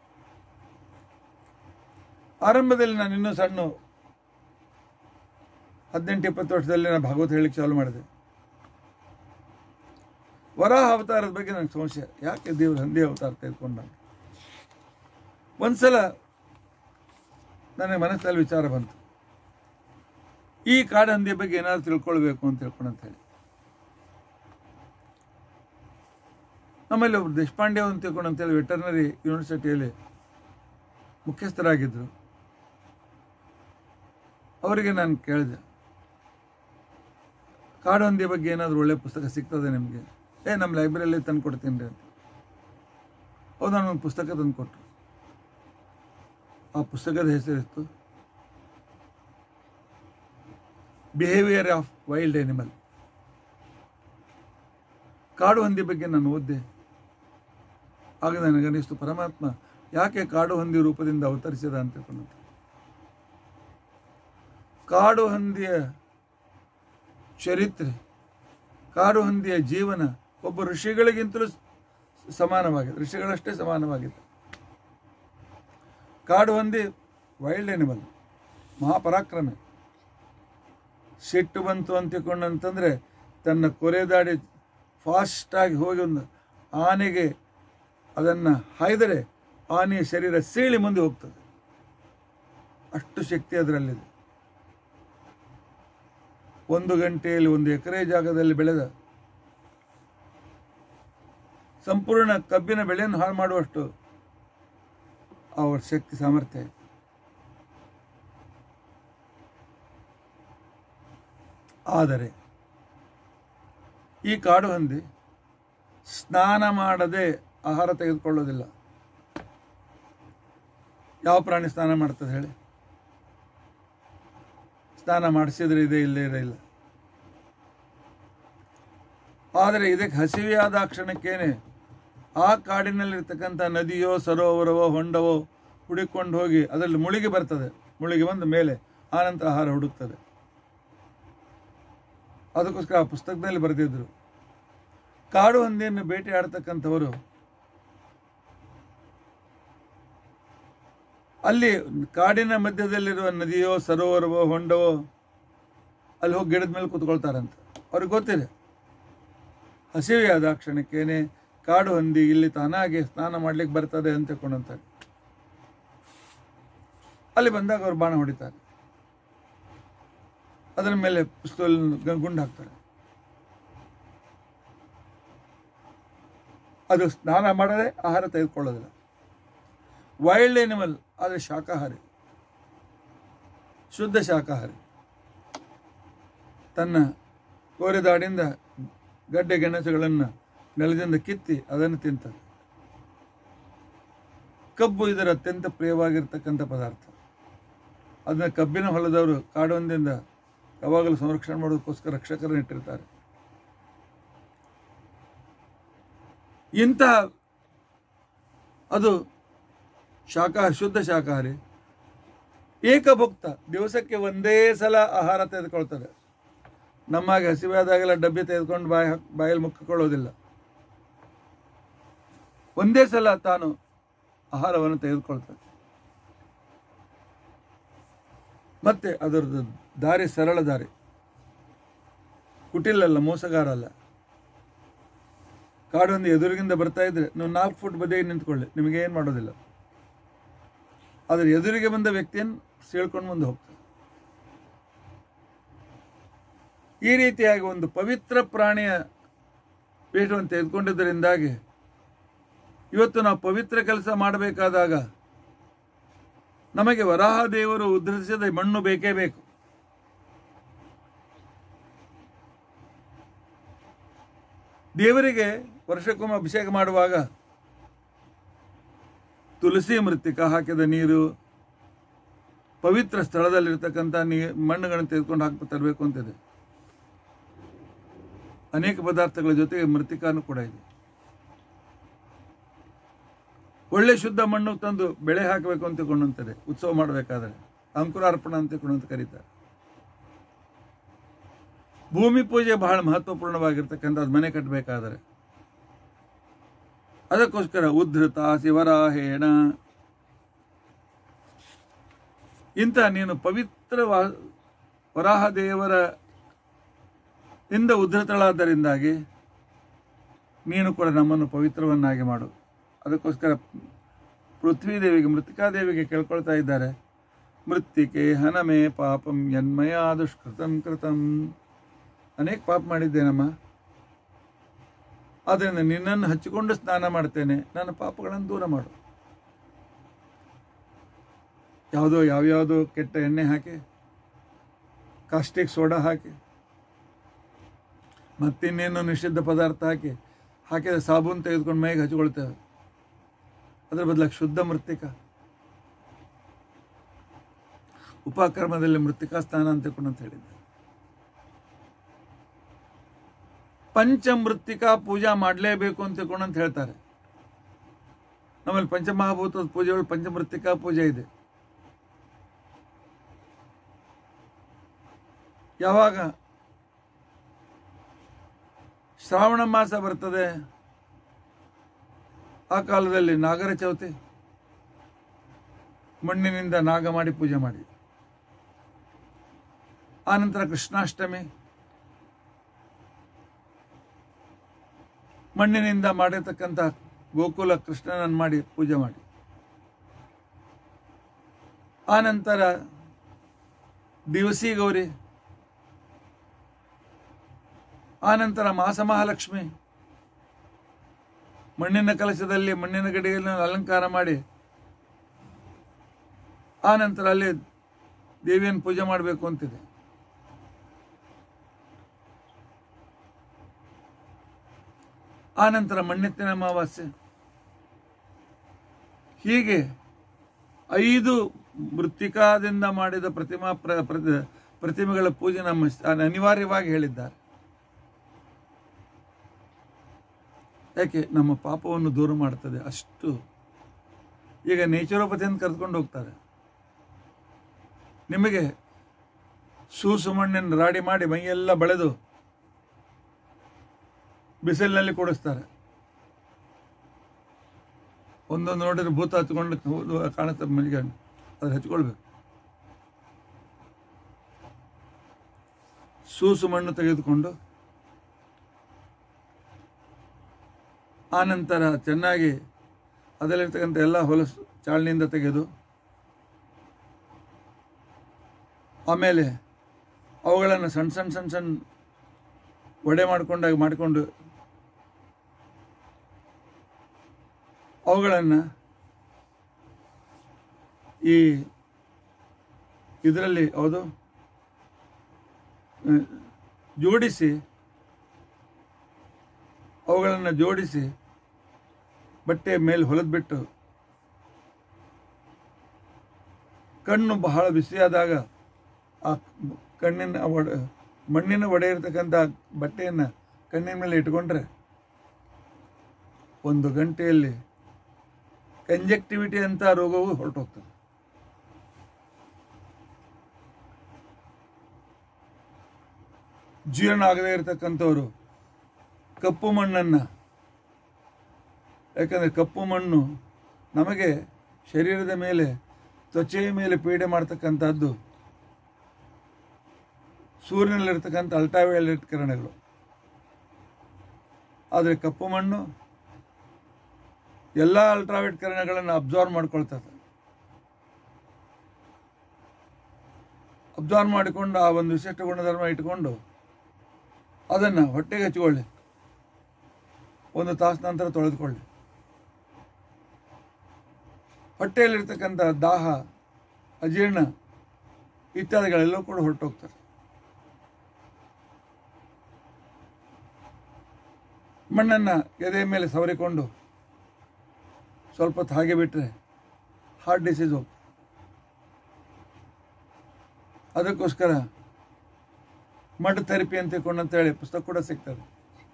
ಆರಂಭದಲ್ಲಿ ನಾನು ಇನ್ನೂ ಸಣ್ಣ ಹದಿನೆಂಟು ಇಪ್ಪತ್ತು ವರ್ಷದಲ್ಲಿ ನಾನು ಭಾಗವತ ಹೇಳಿಕ್ಕೆ ಚಾಲು ಮಾಡಿದೆ ವರಾಹ ಅವತಾರದ ಬಗ್ಗೆ ನನಗೆ ಸಂಶಯ ಯಾಕೆ ದೇವರು ಹಂದಿ ಅವತಾರ ತೆಗೆದುಕೊಂಡ ಒಂದ್ಸಲ ನನಗೆ ಮನಸ್ಸಲ್ಲಿ ವಿಚಾರ ಬಂತು ಈ ಕಾಡಹಂದಿಯ ಬಗ್ಗೆ ಏನಾದ್ರು ತಿಳ್ಕೊಳ್ಬೇಕು ಅಂತ ತಿಳ್ಕೊಂಡು ಅಂತ ಹೇಳಿ ನಮ್ಮಲ್ಲಿ ಒಬ್ರು ದೇಶಪಾಂಡೆ ಅಂತ ತಿಳ್ಕೊಂಡು ಅಂತೇಳಿ ವೆಟರ್ನರಿ ಯೂನಿವರ್ಸಿಟಿಯಲ್ಲಿ ಮುಖ್ಯಸ್ಥರಾಗಿದ್ದರು ಅವರಿಗೆ ನಾನು ಕೇಳಿದೆ ಕಾಡು ಹಂದಿಯ ಬಗ್ಗೆ ಏನಾದರೂ ಒಳ್ಳೆ ಪುಸ್ತಕ ಸಿಗ್ತದೆ ನಿಮಗೆ ಏ ನಮ್ಮ ಲೈಬ್ರರಿಯಲ್ಲಿ ತಂದು ಕೊಡ್ತೀನಿ ರೀ ಅಂತ ಹೌದು ನನಗೊಂದು ಪುಸ್ತಕ ತಂದು ಕೊಟ್ಟರು ಆ ಪುಸ್ತಕದ ಹೆಸರಿತ್ತು ಬಿಹೇವಿಯರ್ ಆಫ್ ವೈಲ್ಡ್ ಎನಿಮಲ್ ಕಾಡು ಹಂದಿ ಬಗ್ಗೆ ನಾನು ಓದಿದೆ ಆಗ ನನಗನ್ನಿಸ್ತು ಪರಮಾತ್ಮ ಯಾಕೆ ಕಾಡು ಹಂದಿ ರೂಪದಿಂದ ಅವತರಿಸಿದ ಅಂತ ತಿಳ್ಕೊಂಡು ಕಾಡು ಹಂದಿಯ ಚರಿತ್ರೆ ಕಾಡು ಹಂದಿಯ ಜೀವನ ಒಬ್ಬ ಋಷಿಗಳಿಗಿಂತಲೂ ಸಮಾನವಾಗಿದೆ ಋಷಿಗಳಷ್ಟೇ ಸಮಾನವಾಗಿದೆ ಕಾಡು ಹಂದಿ ವೈಲ್ಡ್ ಎನಿಮಲ್ ಮಹಾಪರಾಕ್ರಮೆ ಸಿಟ್ಟು ಬಂತು ಅಂತ ತಿಳ್ಕೊಂಡಂತಂದ್ರೆ ತನ್ನ ಕೊರೆದಾಡಿ ಫಾಸ್ಟಾಗಿ ಹೋಗಿ ಒಂದು ಆನೆಗೆ ಅದನ್ನು ಹಾಯ್ದರೆ ಆನೆಯ ಶರೀರ ಸೀಳಿ ಮುಂದೆ ಹೋಗ್ತದೆ ಅಷ್ಟು ಶಕ್ತಿ ಅದರಲ್ಲಿದೆ ಒಂದು ಗಂಟೆಯಲ್ಲಿ ಒಂದು ಎಕರೆ ಜಾಗದಲ್ಲಿ ಬೆಳೆದ ಸಂಪೂರ್ಣ ಕಬ್ಬಿನ ಬೆಳೆಯನ್ನು ಹಾಳು ಮಾಡುವಷ್ಟು ಅವರ ಶಕ್ತಿ ಸಾಮರ್ಥ್ಯ ಇದೆ ಆದರೆ ಈ ಕಾಡು ಹಂದಿ ಸ್ನಾನ ಮಾಡದೆ ಆಹಾರ ತೆಗೆದುಕೊಳ್ಳೋದಿಲ್ಲ ಯಾವ ಪ್ರಾಣಿ ಸ್ನಾನ ಮಾಡ್ತದೆ ಹೇಳಿ ಸ್ನಾನ ಮಾಡಿಸಿದ್ರೆ ಇದೆ ಇಲ್ಲೇ ಇರ ಇಲ್ಲ ಆದರೆ ಇದಕ್ಕೆ ಹಸಿವೆಯಾದ ಕ್ಷಣಕ್ಕೇನೆ ಆ ಕಾಡಿನಲ್ಲಿರ್ತಕ್ಕಂಥ ನದಿಯೋ ಸರೋವರವೋ ಹೊಂಡವೋ ಹುಡುಕೊಂಡು ಹೋಗಿ ಅದರಲ್ಲಿ ಮುಳುಗಿ ಬರ್ತದೆ ಮುಳುಗಿ ಬಂದ ಮೇಲೆ ಆನಂತರ ಆಹಾರ ಹುಡುಕ್ತದೆ ಅದಕ್ಕೋಸ್ಕರ ಆ ಪುಸ್ತಕದಲ್ಲಿ ಬರೆದಿದ್ರು ಕಾಡು ಹಂದಿಯನ್ನು ಬೇಟೆ ಆಡ್ತಕ್ಕಂಥವರು ಅಲ್ಲಿ ಕಾಡಿನ ಮಧ್ಯದಲ್ಲಿರುವ ನದಿಯೋ ಸರೋವರವೋ ಹೊಂಡವೋ ಅಲ್ಲಿ ಹೋಗಿ ಗಿಡದ ಮೇಲೆ ಕೂತ್ಕೊಳ್ತಾರಂತ ಅವ್ರಿಗೆ ಗೊತ್ತಿದೆ ಹಸಿವೆಯಾದ ಕ್ಷಣಕ್ಕೇನೆ ಕಾಡು ಹಂದಿ ಇಲ್ಲಿ ತಾನಾಗೆ ಸ್ನಾನ ಮಾಡ್ಲಿಕ್ಕೆ ಬರ್ತದೆ ಅಂತ ತಿಳ್ಕೊಂಡಂತಾರೆ ಅಲ್ಲಿ ಬಂದಾಗ ಅವ್ರು ಬಾಣ ಹೊಡಿತಾರೆ ಅದರ ಮೇಲೆ ಪಿಸ್ತೂಲ್ ಗುಂಡು ಹಾಕ್ತಾರೆ ಅದು ಸ್ನಾನ ಮಾಡದೆ ಆಹಾರ ತೆಗೆದುಕೊಳ್ಳೋದಿಲ್ಲ ವೈಲ್ಡ್ ಎನಿಮಲ್ ಆದರೆ ಶಾಕಾಹಾರಿ ಶುದ್ಧ ಶಾಕಾಹಾರಿ ತನ್ನ ಕೋರೆದಾಡಿಂದ ಗಡ್ಡೆ ಗೆಣಸುಗಳನ್ನು ನೆಲದಿಂದ ಕಿತ್ತಿ ಅದನ್ನು ತಿಂತದೆ ಕಬ್ಬು ಇದರ ಅತ್ಯಂತ ಪ್ರಿಯವಾಗಿರ್ತಕ್ಕಂಥ ಪದಾರ್ಥ ಅದನ್ನ ಕಬ್ಬಿನ ಹೊಲದವರು ಕಾಡೊಂದಿಂದ ಯಾವಾಗಲೂ ಸಂರಕ್ಷಣೆ ಮಾಡೋದಕ್ಕೋಸ್ಕರ ರಕ್ಷಕರನ್ನು ಇಟ್ಟಿರ್ತಾರೆ ಇಂತಹ ಅದು ಶಾಕಾಹಾರಿ ಶುದ್ಧ ಶಾಕಾಹಾರಿ ಏಕಭುಕ್ತ ದಿವಸಕ್ಕೆ ಒಂದೇ ಸಲ ಆಹಾರ ತೆಗೆದುಕೊಳ್ತದೆ ನಮ್ಮಾಗೆ ಹಸಿವಾದಾಗೆಲ್ಲ ಡಬ್ಬಿ ತೆಗೆದುಕೊಂಡು ಬಾಯಿ ಹಾಕ್ ಬಾಯಲ್ಲಿ ಮುಕ್ಕಿಕೊಳ್ಳೋದಿಲ್ಲ ಒಂದೇ ಸಲ ತಾನು ಆಹಾರವನ್ನು ತೆಗೆದುಕೊಳ್ತದೆ ಮತ್ತೆ ಅದರದ್ದು ದಾರಿ ಸರಳ ದಾರಿ ಕುಟಿಲಲ್ಲ ಮೋಸಗಾರ ಅಲ್ಲ ಕಾಡೊಂದು ಎದುರಿಗಿಂದ ಬರ್ತಾ ಇದ್ರೆ ನೀವು ನಾಲ್ಕು ಫುಟ್ ಬದಿಗೆ ನಿಂತ್ಕೊಳ್ಳಿ ನಿಮಗೆ ಏನು ಮಾಡೋದಿಲ್ಲ ಆದರೆ ಎದುರಿಗೆ ಬಂದ ವ್ಯಕ್ತಿಯನ್ನು ಸೀಳ್ಕೊಂಡು ಮುಂದೆ ಹೋಗ್ತದೆ ಈ ರೀತಿಯಾಗಿ ಒಂದು ಪವಿತ್ರ ಪ್ರಾಣಿಯ ಪೀಠವನ್ನು ತೆಗೆದುಕೊಂಡಿದ್ದರಿಂದಾಗಿ ಇವತ್ತು ನಾವು ಪವಿತ್ರ ಕೆಲಸ ಮಾಡಬೇಕಾದಾಗ ನಮಗೆ ವರಾಹ ದೇವರು ಉದ್ಧರಿಸಿದ ಮಣ್ಣು ಬೇಕೇ ಬೇಕು ದೇವರಿಗೆ ವರ್ಷಕ್ಕೊಮ್ಮೆ ಅಭಿಷೇಕ ಮಾಡುವಾಗ ತುಳಸಿ ಮೃತ್ತಿಕ ಹಾಕಿದ ನೀರು ಪವಿತ್ರ ಸ್ಥಳದಲ್ಲಿರ್ತಕ್ಕಂಥ ನೀ ಮಣ್ಣುಗಳನ್ನು ತೆಗೆದುಕೊಂಡು ಹಾಕಿ ತರಬೇಕು ಅಂತಿದೆ ಅನೇಕ ಪದಾರ್ಥಗಳ ಜೊತೆಗೆ ಮೃತ್ತಿಕಾನು ಕೂಡ ಇದೆ ಒಳ್ಳೆ ಶುದ್ಧ ಮಣ್ಣು ತಂದು ಬೆಳೆ ಹಾಕಬೇಕು ಅಂತ ತಿಳ್ಕೊಂಡಂತಾರೆ ಉತ್ಸವ ಮಾಡಬೇಕಾದ್ರೆ ಅಂಕುರಾರ್ಪಣ ಅಂತ ತಿಳ್ಕೊಂಡು ಕರೀತಾರೆ ಭೂಮಿ ಪೂಜೆ ಬಹಳ ಮಹತ್ವಪೂರ್ಣವಾಗಿರ್ತಕ್ಕಂಥದ್ದು ಮನೆ ಕಟ್ಟಬೇಕಾದರೆ ಅದಕ್ಕೋಸ್ಕರ ಉದ್ಧೃತ ಶಿವರಾಹೇಣ ಇಂಥ ನೀನು ಪವಿತ್ರ ವಾ- ವರಾಹ ದೇವರ ಇಂದ ಉದ್ಧತಳಾದ್ದರಿಂದಾಗಿ ನೀನು ಕೂಡ ನಮ್ಮನ್ನು ಪವಿತ್ರವನ್ನಾಗಿ ಮಾಡು ಅದಕ್ಕೋಸ್ಕರ ಪೃಥ್ವಿ ದೇವಿಗೆ ಮೃತ್ತಿಕಾದೇವಿಗೆ ಕೇಳ್ಕೊಳ್ತಾ ಇದ್ದಾರೆ ಮೃತ್ತಿಕೆ ಹನಮೇ ಪಾಪಂ ಯನ್ಮಯ ದುಷ್ಕೃತಂ ಕೃತಂ ಅನೇಕ ಪಾಪ ಮಾಡಿದ್ದೇನಮ್ಮ ಆದ್ದರಿಂದ ನಿನ್ನನ್ನು ಹಚ್ಚಿಕೊಂಡು ಸ್ನಾನ ಮಾಡ್ತೇನೆ ನನ್ನ ಪಾಪಗಳನ್ನು ದೂರ ಮಾಡು ಯಾವುದೋ ಯಾವ್ಯಾವುದೋ ಕೆಟ್ಟ ಎಣ್ಣೆ ಹಾಕಿ ಕಾಸ್ಟಿಕ್ ಸೋಡಾ ಹಾಕಿ ಮತ್ತಿನ್ನೇನು ನಿಷಿದ್ಧ ಪದಾರ್ಥ ಹಾಕಿ ಹಾಕಿದ ಸಾಬೂನು ತೆಗೆದುಕೊಂಡು ಮೈಗೆ ಹಚ್ಕೊಳ್ತೇವೆ ಅದರ ಬದಲಾಗಿ ಶುದ್ಧ ಮೃತ್ತಿಕ ಉಪಕರ್ಮದಲ್ಲಿ ಮೃತ್ತಿಕಾ ಸ್ನಾನ ಅಂತ ತಿಳ್ಕೊಂಡು ಅಂತ ಹೇಳಿದ್ದೆ ಪಂಚಮೃತ್ತಿಕಾ ಪೂಜಾ ಮಾಡಲೇಬೇಕು ಅಂತ ತಿಳ್ಕೊಂಡು ಅಂತ ಹೇಳ್ತಾರೆ ನಮ್ಮಲ್ಲಿ ಪಂಚಮಹಾಭೂತದ ಪೂಜೆಗಳು ಪಂಚಮೃತ್ತಿಕಾ ಪೂಜೆ ಇದೆ ಯಾವಾಗ ಶ್ರಾವಣ ಮಾಸ ಬರ್ತದೆ ಆ ಕಾಲದಲ್ಲಿ ನಾಗರ ಚೌತಿ ಮಣ್ಣಿನಿಂದ ನಾಗ ಮಾಡಿ ಪೂಜೆ ಮಾಡಿ ಆನಂತರ ಕೃಷ್ಣಾಷ್ಟಮಿ ಮಣ್ಣಿನಿಂದ ಮಾಡಿರ್ತಕ್ಕಂಥ ಗೋಕುಲ ಕೃಷ್ಣನನ್ನು ಮಾಡಿ ಪೂಜೆ ಮಾಡಿ ಆನಂತರ ದಿವಸಿ ಗೌರಿ ಆನಂತರ ಮಾಸ ಮಹಾಲಕ್ಷ್ಮಿ ಮಣ್ಣಿನ ಕಲಶದಲ್ಲಿ ಮಣ್ಣಿನ ಗಡಿಯನ್ನು ಅಲಂಕಾರ ಮಾಡಿ ಆನಂತರ ಅಲ್ಲಿ ದೇವಿಯನ್ನು ಪೂಜೆ ಮಾಡಬೇಕು ಅಂತಿದೆ ಆನಂತರ ಮಣ್ಣೆತ್ತಿನ ಅಮಾವಾಸ್ಯೆ ಹೀಗೆ ಐದು ಮೃತ್ತಿಕಾದಿಂದ ಮಾಡಿದ ಪ್ರತಿಮಾ ಪ್ರ ಪ್ರತಿ- ಪ್ರತಿಮೆಗಳ ಪೂಜೆ ನಮ್ಮ ಶ- ಅನಿವಾರ್ಯವಾಗಿ ಹೇಳಿದ್ದಾರೆ ಯಾಕೆ ನಮ್ಮ ಪಾಪವನ್ನು ದೂರ ಮಾಡ್ತದೆ ಅಷ್ಟು ಈಗ ನೇಚುರೋಪತಿಯನ್ನು ಕರೆದುಕೊಂಡು ಹೋಗ್ತಾರೆ ನಿಮಗೆ ಸೂಸು ಮಣ್ಣಿನ ರಾಡಿ ಮಾಡಿ ಮೈಯೆಲ್ಲ ಬಳೆದು ಬಿಸಿಲಿನಲ್ಲಿ ಕೂಡಿಸ್ತಾರೆ ಒಂದೊಂದು ನೋಡಿದ್ರೆ ಭೂತ ಹಚ್ಕೊಂಡು ಹೌದು ಕಾಣುತ್ತೆ ಮನೆಗೆ ಅದು ಹಚ್ಕೊಳ್ಬೇಕು ಸೂಸು ಮಣ್ಣು ತೆಗೆದುಕೊಂಡು ಆನಂತರ ಚೆನ್ನಾಗಿ ಅದರಲ್ಲಿರ್ತಕ್ಕಂಥ ಎಲ್ಲ ಹೊಲಸು ಚಾಳ್ನಿಂದ ತೆಗೆದು ಆಮೇಲೆ ಅವುಗಳನ್ನು ಸಣ್ಣ ಸಣ್ಣ ಸಣ್ಣ ಸಣ್ಣ ಒಡೆ ಮಾಡಿಕೊಂಡಾಗ ಮಾಡಿಕೊಂಡು ಅವುಗಳನ್ನು ಈ ಇದರಲ್ಲಿ ಹೌದು ಆ, ಜೋಡಿಸಿ ಅವುಗಳನ್ನು ಜೋಡಿಸಿ ಬಟ್ಟೆ ಮೇಲೆ ಹೊಲದ್ಬಿಟ್ಟು ಕಣ್ಣು ಬಹಳ ಬಿಸಿಯಾದಾಗ ಆ ಕಣ್ಣಿನ ಒಡ ಮಣ್ಣಿನ ಒಡೆ ಇರತಕ್ಕಂಥ ಬಟ್ಟೆಯನ್ನು ಕಣ್ಣಿನ ಮೇಲೆ ಇಟ್ಕೊಂಡ್ರೆ ಒಂದು ಗಂಟೆಯಲ್ಲಿ ಕಂಜಕ್ಟಿವಿಟಿ ಅಂತ ರೋಗವು ಹೊರಟೋಗ್ತದೆ ಜೀರ್ಣ ಆಗದೇ ಇರತಕ್ಕಂಥವ್ರು ಕಪ್ಪು ಮಣ್ಣನ್ನು ಯಾಕಂದರೆ ಕಪ್ಪು ಮಣ್ಣು ನಮಗೆ ಶರೀರದ ಮೇಲೆ ತ್ವಚೆಯ ಮೇಲೆ ಪೀಡೆ ಮಾಡ್ತಕ್ಕಂಥದ್ದು ಸೂರ್ಯನಲ್ಲಿರ್ತಕ್ಕಂಥ ಅಲ್ಟಾವೈಲೆಟ್ ಕಿರಣಗಳು ಆದರೆ ಕಪ್ಪು ಮಣ್ಣು ಎಲ್ಲ ಅಲ್ಟ್ರಾವೈಟ್ ಕಿರಣಗಳನ್ನು ಅಬ್ಸಾರ್ವ್ ಮಾಡ್ಕೊಳ್ತದೆ ಅಬ್ಸಾರ್ವ್ ಮಾಡಿಕೊಂಡು ಆ ಒಂದು ವಿಶಿಷ್ಟ ಗುಣಧರ್ಮ ಇಟ್ಕೊಂಡು ಅದನ್ನು ಹೊಟ್ಟೆಗೆ ಹಚ್ಕೊಳ್ಳಿ ಒಂದು ತಾಸು ನಂತರ ತೊಳೆದುಕೊಳ್ಳಿ ಹೊಟ್ಟೆಯಲ್ಲಿರ್ತಕ್ಕಂಥ ದಾಹ ಅಜೀರ್ಣ ಇತ್ಯಾದಿಗಳೆಲ್ಲವೂ ಕೂಡ ಹೊರಟೋಗ್ತಾರೆ ಮಣ್ಣನ್ನು ಎದೆ ಮೇಲೆ ಸವರಿಕೊಂಡು ಸ್ವಲ್ಪ ಹೊತ್ತು ಹಾಗೆ ಬಿಟ್ಟರೆ ಹಾರ್ಟ್ ಡಿಸೀಸ್ ಹೋಗ್ತದೆ ಅದಕ್ಕೋಸ್ಕರ ಮಡ್ ಥೆರಪಿ ಅಂತ ತಿಳ್ಕೊಂಡು ಅಂತೇಳಿ ಪುಸ್ತಕ ಕೂಡ ಸಿಗ್ತದೆ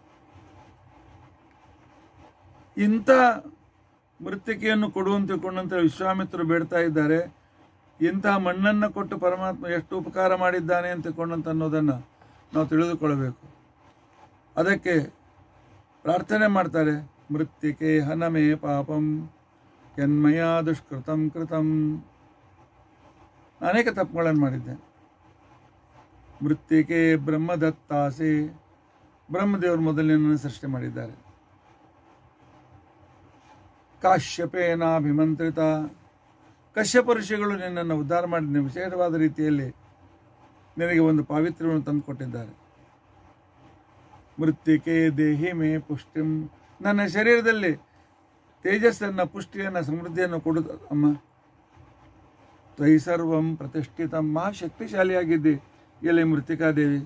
ಇಂಥ ಮೃತ್ತಿಕೆಯನ್ನು ಕೊಡುವಂತ ತಿಳ್ಕೊಂಡಂತ ವಿಶ್ವಾಮಿತ್ರರು ಬೇಡ್ತಾ ಇದ್ದಾರೆ ಇಂತಹ ಮಣ್ಣನ್ನು ಕೊಟ್ಟು ಪರಮಾತ್ಮ ಎಷ್ಟು ಉಪಕಾರ ಮಾಡಿದ್ದಾನೆ ಅಂತ ತಿಳ್ಕೊಂಡಂತ ಅನ್ನೋದನ್ನು ನಾವು ತಿಳಿದುಕೊಳ್ಳಬೇಕು ಅದಕ್ಕೆ ಪ್ರಾರ್ಥನೆ ಮಾಡ್ತಾರೆ ಮೃತ್ತಿಕೆ ಹನಮೇ ಪಾಪಂ ಯನ್ಮಯ ದುಷ್ಕೃತಂ ಕೃತಂ ಅನೇಕ ತಪ್ಪುಗಳನ್ನು ಮಾಡಿದ್ದೇನೆ ಮೃತ್ತಿಕೆ ಬ್ರಹ್ಮದತ್ತಾಸೆ ಬ್ರಹ್ಮದೇವರು ಮೊದಲನೇ ಸೃಷ್ಟಿ ಮಾಡಿದ್ದಾರೆ ಕಾಶ್ಯಪೇನಾಭಿಮಂತ್ರಿತ ಕಶ್ಯಪ ಋಷಿಗಳು ನಿನ್ನನ್ನು ಉದ್ಧಾರ ಮಾಡಿ ವಿಶೇಷವಾದ ರೀತಿಯಲ್ಲಿ ನಿನಗೆ ಒಂದು ಪಾವಿತ್ರ್ಯವನ್ನು ತಂದುಕೊಟ್ಟಿದ್ದಾರೆ ಮೃತ್ತಿಕೆ ದೇಹಿ ಮೇ ಪುಷ್ಟಿಂ ನನ್ನ ಶರೀರದಲ್ಲಿ ತೇಜಸ್ಸನ್ನು ಪುಷ್ಟಿಯನ್ನು ಸಮೃದ್ಧಿಯನ್ನು ಕೊಡು ಅಮ್ಮ ತ್ವೈ ಸರ್ವಂ ಪ್ರತಿಷ್ಠಿತ ಮಹಾಶಕ್ತಿಶಾಲಿಯಾಗಿದ್ದಿ ಎಲ್ಲಿ ಮೃತ್ತಿಕಾದೇವಿ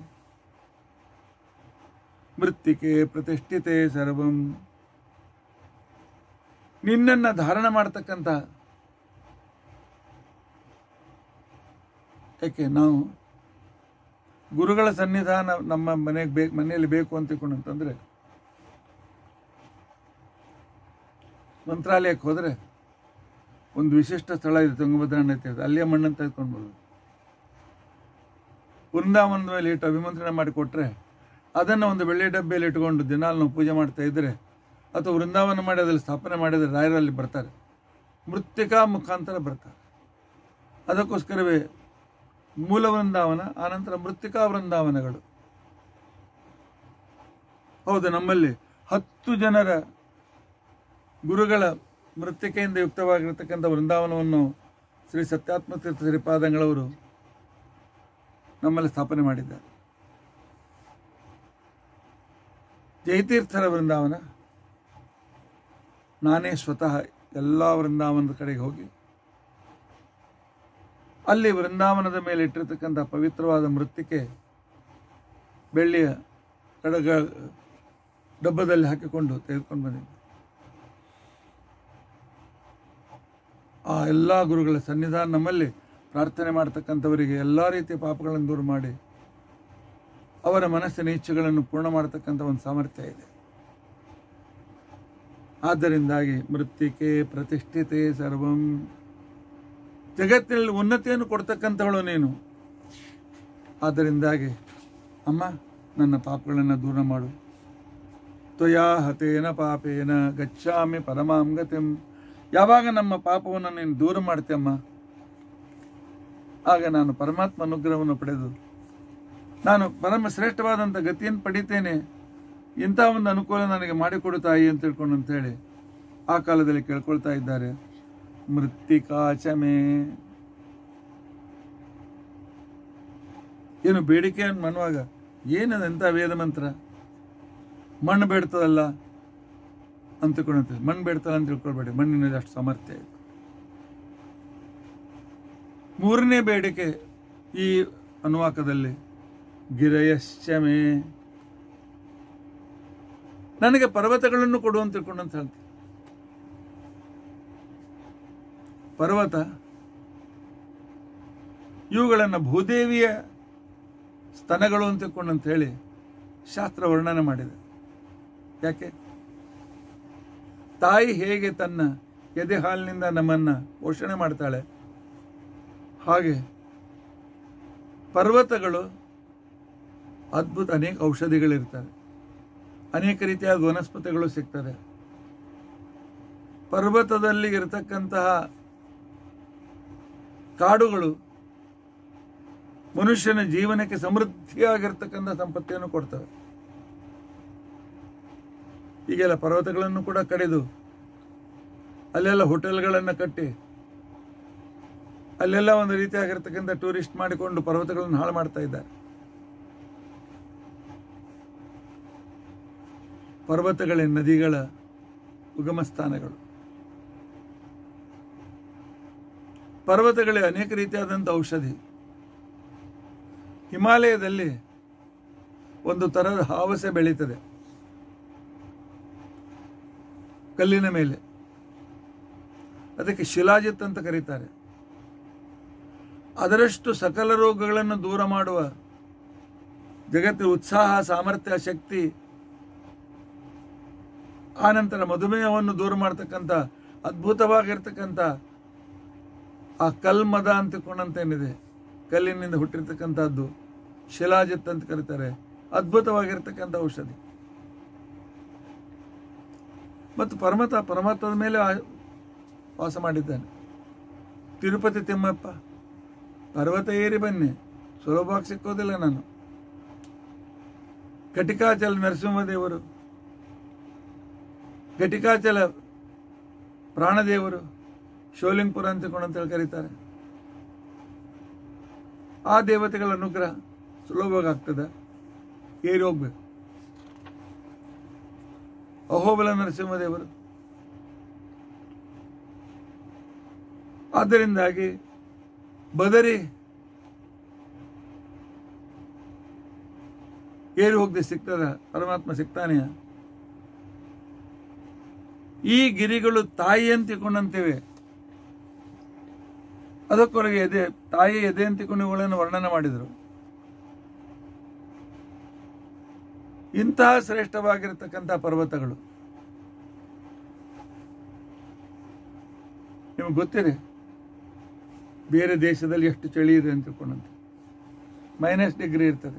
ಮೃತ್ತಿಕೆ ಪ್ರತಿಷ್ಠಿತೆ ಸರ್ವಂ ನಿನ್ನನ್ನು ಧಾರಣ ಮಾಡತಕ್ಕಂಥ ಯಾಕೆ ನಾವು ಗುರುಗಳ ಸನ್ನಿಧಾನ ನಮ್ಮ ಮನೆಗೆ ಬೇಕು ಮನೆಯಲ್ಲಿ ಬೇಕು ಅಂತ ತಿಳ್ಕೊಂಡಂತಂದ್ರೆ ಮಂತ್ರಾಲಯಕ್ಕೆ ಹೋದರೆ ಒಂದು ವಿಶಿಷ್ಟ ಸ್ಥಳ ಇದೆ ತುಂಗಭದ್ರಾ ನದಿ ಇದೆ ಅಲ್ಲೇ ಮಣ್ಣನ್ನು ತೆಗೆದುಕೊಂಡು ಬರ್ಬೋದು ವೃಂದಾವನದ ಮೇಲೆ ಇಟ್ಟು ಅಭಿಮಂತ್ರಣ ಮಾಡಿ ಕೊಟ್ಟರೆ ಅದನ್ನು ಒಂದು ಬೆಳ್ಳಿ ಡಬ್ಬಿಯಲ್ಲಿ ಇಟ್ಕೊಂಡು ದಿನಾಲು ನಾವು ಪೂಜೆ ಮಾಡ್ತಾ ಇದ್ದರೆ ಅಥವಾ ವೃಂದಾವನ ಮಾಡಿ ಅದ್ರಲ್ಲಿ ಸ್ಥಾಪನೆ ಮಾಡಿದರೆ ರಾಯರಲ್ಲಿ ಬರ್ತಾರೆ ಮೃತ್ತಿಕಾ ಮುಖಾಂತರ ಬರ್ತಾರೆ ಅದಕ್ಕೋಸ್ಕರವೇ ಮೂಲ ವೃಂದಾವನ ಆನಂತರ ಮೃತ್ತಿಕಾ ವೃಂದಾವನಗಳು ಹೌದು ನಮ್ಮಲ್ಲಿ ಹತ್ತು ಜನರ ಗುರುಗಳ ಮೃತ್ತಿಕೆಯಿಂದ ಯುಕ್ತವಾಗಿರತಕ್ಕಂಥ ವೃಂದಾವನವನ್ನು ಶ್ರೀ ಸತ್ಯಾತ್ಮ ತೀರ್ಥ ಶ್ರೀಪಾದಂಗಳವರು ನಮ್ಮಲ್ಲಿ ಸ್ಥಾಪನೆ ಮಾಡಿದ್ದಾರೆ ಜಯತೀರ್ಥರ ವೃಂದಾವನ ನಾನೇ ಸ್ವತಃ ಎಲ್ಲ ವೃಂದಾವನದ ಕಡೆಗೆ ಹೋಗಿ ಅಲ್ಲಿ ವೃಂದಾವನದ ಮೇಲೆ ಇಟ್ಟಿರ್ತಕ್ಕಂಥ ಪವಿತ್ರವಾದ ಮೃತ್ತಿಕೆ ಬೆಳ್ಳಿಯ ಕಡಗ ಡಬ್ಬದಲ್ಲಿ ಹಾಕಿಕೊಂಡು ತೆಗೆದುಕೊಂಡು ಬಂದಿದ್ದೆ ಆ ಎಲ್ಲ ಗುರುಗಳ ಸನ್ನಿಧಾನ ನಮ್ಮಲ್ಲಿ ಪ್ರಾರ್ಥನೆ ಮಾಡ್ತಕ್ಕಂಥವರಿಗೆ ಎಲ್ಲ ರೀತಿಯ ಪಾಪಗಳನ್ನು ದೂರ ಮಾಡಿ ಅವರ ಮನಸ್ಸಿನ ಇಚ್ಛೆಗಳನ್ನು ಪೂರ್ಣ ಮಾಡತಕ್ಕಂಥ ಒಂದು ಸಾಮರ್ಥ್ಯ ಇದೆ ಆದ್ದರಿಂದಾಗಿ ಮೃತ್ತಿಕೆ ಪ್ರತಿಷ್ಠಿತೆ ಸರ್ವಂ ಜಗತ್ತಿನಲ್ಲಿ ಉನ್ನತಿಯನ್ನು ಕೊಡ್ತಕ್ಕಂಥವಳು ನೀನು ಆದ್ದರಿಂದಾಗಿ ಅಮ್ಮ ನನ್ನ ಪಾಪಗಳನ್ನು ದೂರ ಮಾಡು ತ್ವಯಾ ಹತೇನ ಪಾಪೇನ ಗಚ್ಚಾಮಿ ಪರಮಾಂ ಗತಿಂ ಯಾವಾಗ ನಮ್ಮ ಪಾಪವನ್ನು ನೀನು ದೂರ ಮಾಡ್ತೀಯಮ್ಮ ಆಗ ನಾನು ಪರಮಾತ್ಮ ಅನುಗ್ರಹವನ್ನು ಪಡೆದು ನಾನು ಪರಮ ಶ್ರೇಷ್ಠವಾದಂಥ ಗತಿಯನ್ನು ಪಡಿತೇನೆ ಇಂಥ ಒಂದು ಅನುಕೂಲ ನನಗೆ ಮಾಡಿಕೊಡು ತಾಯಿ ಅಂತ ತಿಳ್ಕೊಂಡು ಅಂತೇಳಿ ಆ ಕಾಲದಲ್ಲಿ ಕೇಳ್ಕೊಳ್ತಾ ಇದ್ದಾರೆ ಮೃತ್ತಿಕಾಚಮೆ ಏನು ಬೇಡಿಕೆ ಮನುವಾಗ ಏನದು ಎಂಥ ವೇದ ಮಂತ್ರ ಮಣ್ಣು ಬೇಡ್ತದಲ್ಲ ಅಂತ ತಿಳ್ಕೊಂಡಂತೆ ಮಣ್ಣು ಬೇಡ್ತಲ್ಲ ಅಂತ ತಿಳ್ಕೊಳ್ಬೇಡಿ ಮಣ್ಣಿನಲ್ಲಿ ಅಷ್ಟು ಸಾಮರ್ಥ್ಯ ಇದೆ ಮೂರನೇ ಬೇಡಿಕೆ ಈ ಅನುವಾಕದಲ್ಲಿ ಗಿರಯಶ್ಚಮೆ ನನಗೆ ಪರ್ವತಗಳನ್ನು ಕೊಡು ಅಂತ ತಿಳ್ಕೊಂಡು ಅಂತ ಹೇಳ್ತೀನಿ ಪರ್ವತ ಇವುಗಳನ್ನು ಭೂದೇವಿಯ ಸ್ತನಗಳು ಅಂತ ತಿಳ್ಕೊಂಡು ಅಂತ ಹೇಳಿ ಶಾಸ್ತ್ರ ವರ್ಣನೆ ಮಾಡಿದೆ ಯಾಕೆ ತಾಯಿ ಹೇಗೆ ತನ್ನ ಎದೆ ಹಾಲಿನಿಂದ ನಮ್ಮನ್ನ ಪೋಷಣೆ ಮಾಡ್ತಾಳೆ ಹಾಗೆ ಪರ್ವತಗಳು ಅದ್ಭುತ ಅನೇಕ ಔಷಧಿಗಳಿರ್ತವೆ ಅನೇಕ ರೀತಿಯಾದ ವನಸ್ಪತಿಗಳು ಸಿಗ್ತದೆ ಪರ್ವತದಲ್ಲಿ ಇರತಕ್ಕಂತಹ ಕಾಡುಗಳು ಮನುಷ್ಯನ ಜೀವನಕ್ಕೆ ಸಮೃದ್ಧಿಯಾಗಿರ್ತಕ್ಕಂಥ ಸಂಪತ್ತಿಯನ್ನು ಕೊಡ್ತವೆ ಈಗೆಲ್ಲ ಪರ್ವತಗಳನ್ನು ಕೂಡ ಕಡಿದು ಅಲ್ಲೆಲ್ಲ ಹೋಟೆಲ್ಗಳನ್ನು ಕಟ್ಟಿ ಅಲ್ಲೆಲ್ಲ ಒಂದು ರೀತಿಯಾಗಿರ್ತಕ್ಕಂಥ ಟೂರಿಸ್ಟ್ ಮಾಡಿಕೊಂಡು ಪರ್ವತಗಳನ್ನು ಹಾಳು ಮಾಡ್ತಾ ಇದ್ದಾರೆ ಪರ್ವತಗಳೇ ನದಿಗಳ ಉಗಮ ಸ್ಥಾನಗಳು ಪರ್ವತಗಳೇ ಅನೇಕ ರೀತಿಯಾದಂಥ ಔಷಧಿ ಹಿಮಾಲಯದಲ್ಲಿ ಒಂದು ಥರದ ಹಾವಸೆ ಬೆಳೀತದೆ ಕಲ್ಲಿನ ಮೇಲೆ ಅದಕ್ಕೆ ಶಿಲಾಜಿತ್ ಅಂತ ಕರೀತಾರೆ ಅದರಷ್ಟು ಸಕಲ ರೋಗಗಳನ್ನು ದೂರ ಮಾಡುವ ಜಗತ್ತಿನ ಉತ್ಸಾಹ ಸಾಮರ್ಥ್ಯ ಶಕ್ತಿ ಆನಂತರ ಮಧುಮೇಹವನ್ನು ದೂರ ಮಾಡ್ತಕ್ಕಂಥ ಅದ್ಭುತವಾಗಿರ್ತಕ್ಕಂಥ ಆ ಕಲ್ಮದ ಅಂತ ತಿಳ್ಕೊಂಡಂತೇನಿದೆ ಕಲ್ಲಿನಿಂದ ಹುಟ್ಟಿರ್ತಕ್ಕಂಥದ್ದು ಶಿಲಾಜಿತ್ ಅಂತ ಕರೀತಾರೆ ಅದ್ಭುತವಾಗಿರ್ತಕ್ಕಂಥ ಔಷಧಿ ಮತ್ತು ಪರಮತ ಪರಮಾತ್ಮದ ಮೇಲೆ ಆ- ವಾಸ ಮಾಡಿದ್ದಾನೆ ತಿರುಪತಿ ತಿಮ್ಮಪ್ಪ ಪರ್ವತ ಏರಿ ಬನ್ನಿ ಸುಲಭವಾಗಿ ಸಿಕ್ಕೋದಿಲ್ಲ ನಾನು ಘಟಿಕಾಚಲ ನರಸಿಂಹದೇವರು ಘಟಿಕಾಚಲ ಪ್ರಾಣದೇವರು ಶೋಲಿಂಗ್ಪುರ ಅಂತ ಅಂತೇಳಿ ಕರೀತಾರೆ ಆ ದೇವತೆಗಳ ಅನುಗ್ರಹ ಸುಲಭವಾಗಿ ಆಗ್ತದೆ ಏರಿ ಹೋಗ್ಬೇಕು ಅಹೋಬಲ ನರಸಿಂಹದೇವರು ಆದ್ದರಿಂದಾಗಿ ಬದರಿ ಏರಿ ಹೋಗದೆ ಸಿಗ್ತದ ಪರಮಾತ್ಮ ಸಿಗ್ತಾನೆ ಈ ಗಿರಿಗಳು ತಾಯಿ ಅಂತಿಕೊಂಡಂತಿವೆ ಅದಕ್ಕೊರಗೆ ಎದೆ ತಾಯಿ ಎದೆ ಅಂತಿಕೊಂಡು ಇವುಗಳನ್ನು ವರ್ಣನೆ ಮಾಡಿದರು ಇಂತಹ ಶ್ರೇಷ್ಠವಾಗಿರತಕ್ಕಂಥ ಪರ್ವತಗಳು ನಿಮಗೆ ಗೊತ್ತಿದೆ ಬೇರೆ ದೇಶದಲ್ಲಿ ಎಷ್ಟು ಚಳಿ ಇದೆ ಅಂತ ತಿಳ್ಕೊಂಡಂತೆ ಮೈನಸ್ ಡಿಗ್ರಿ ಇರ್ತದೆ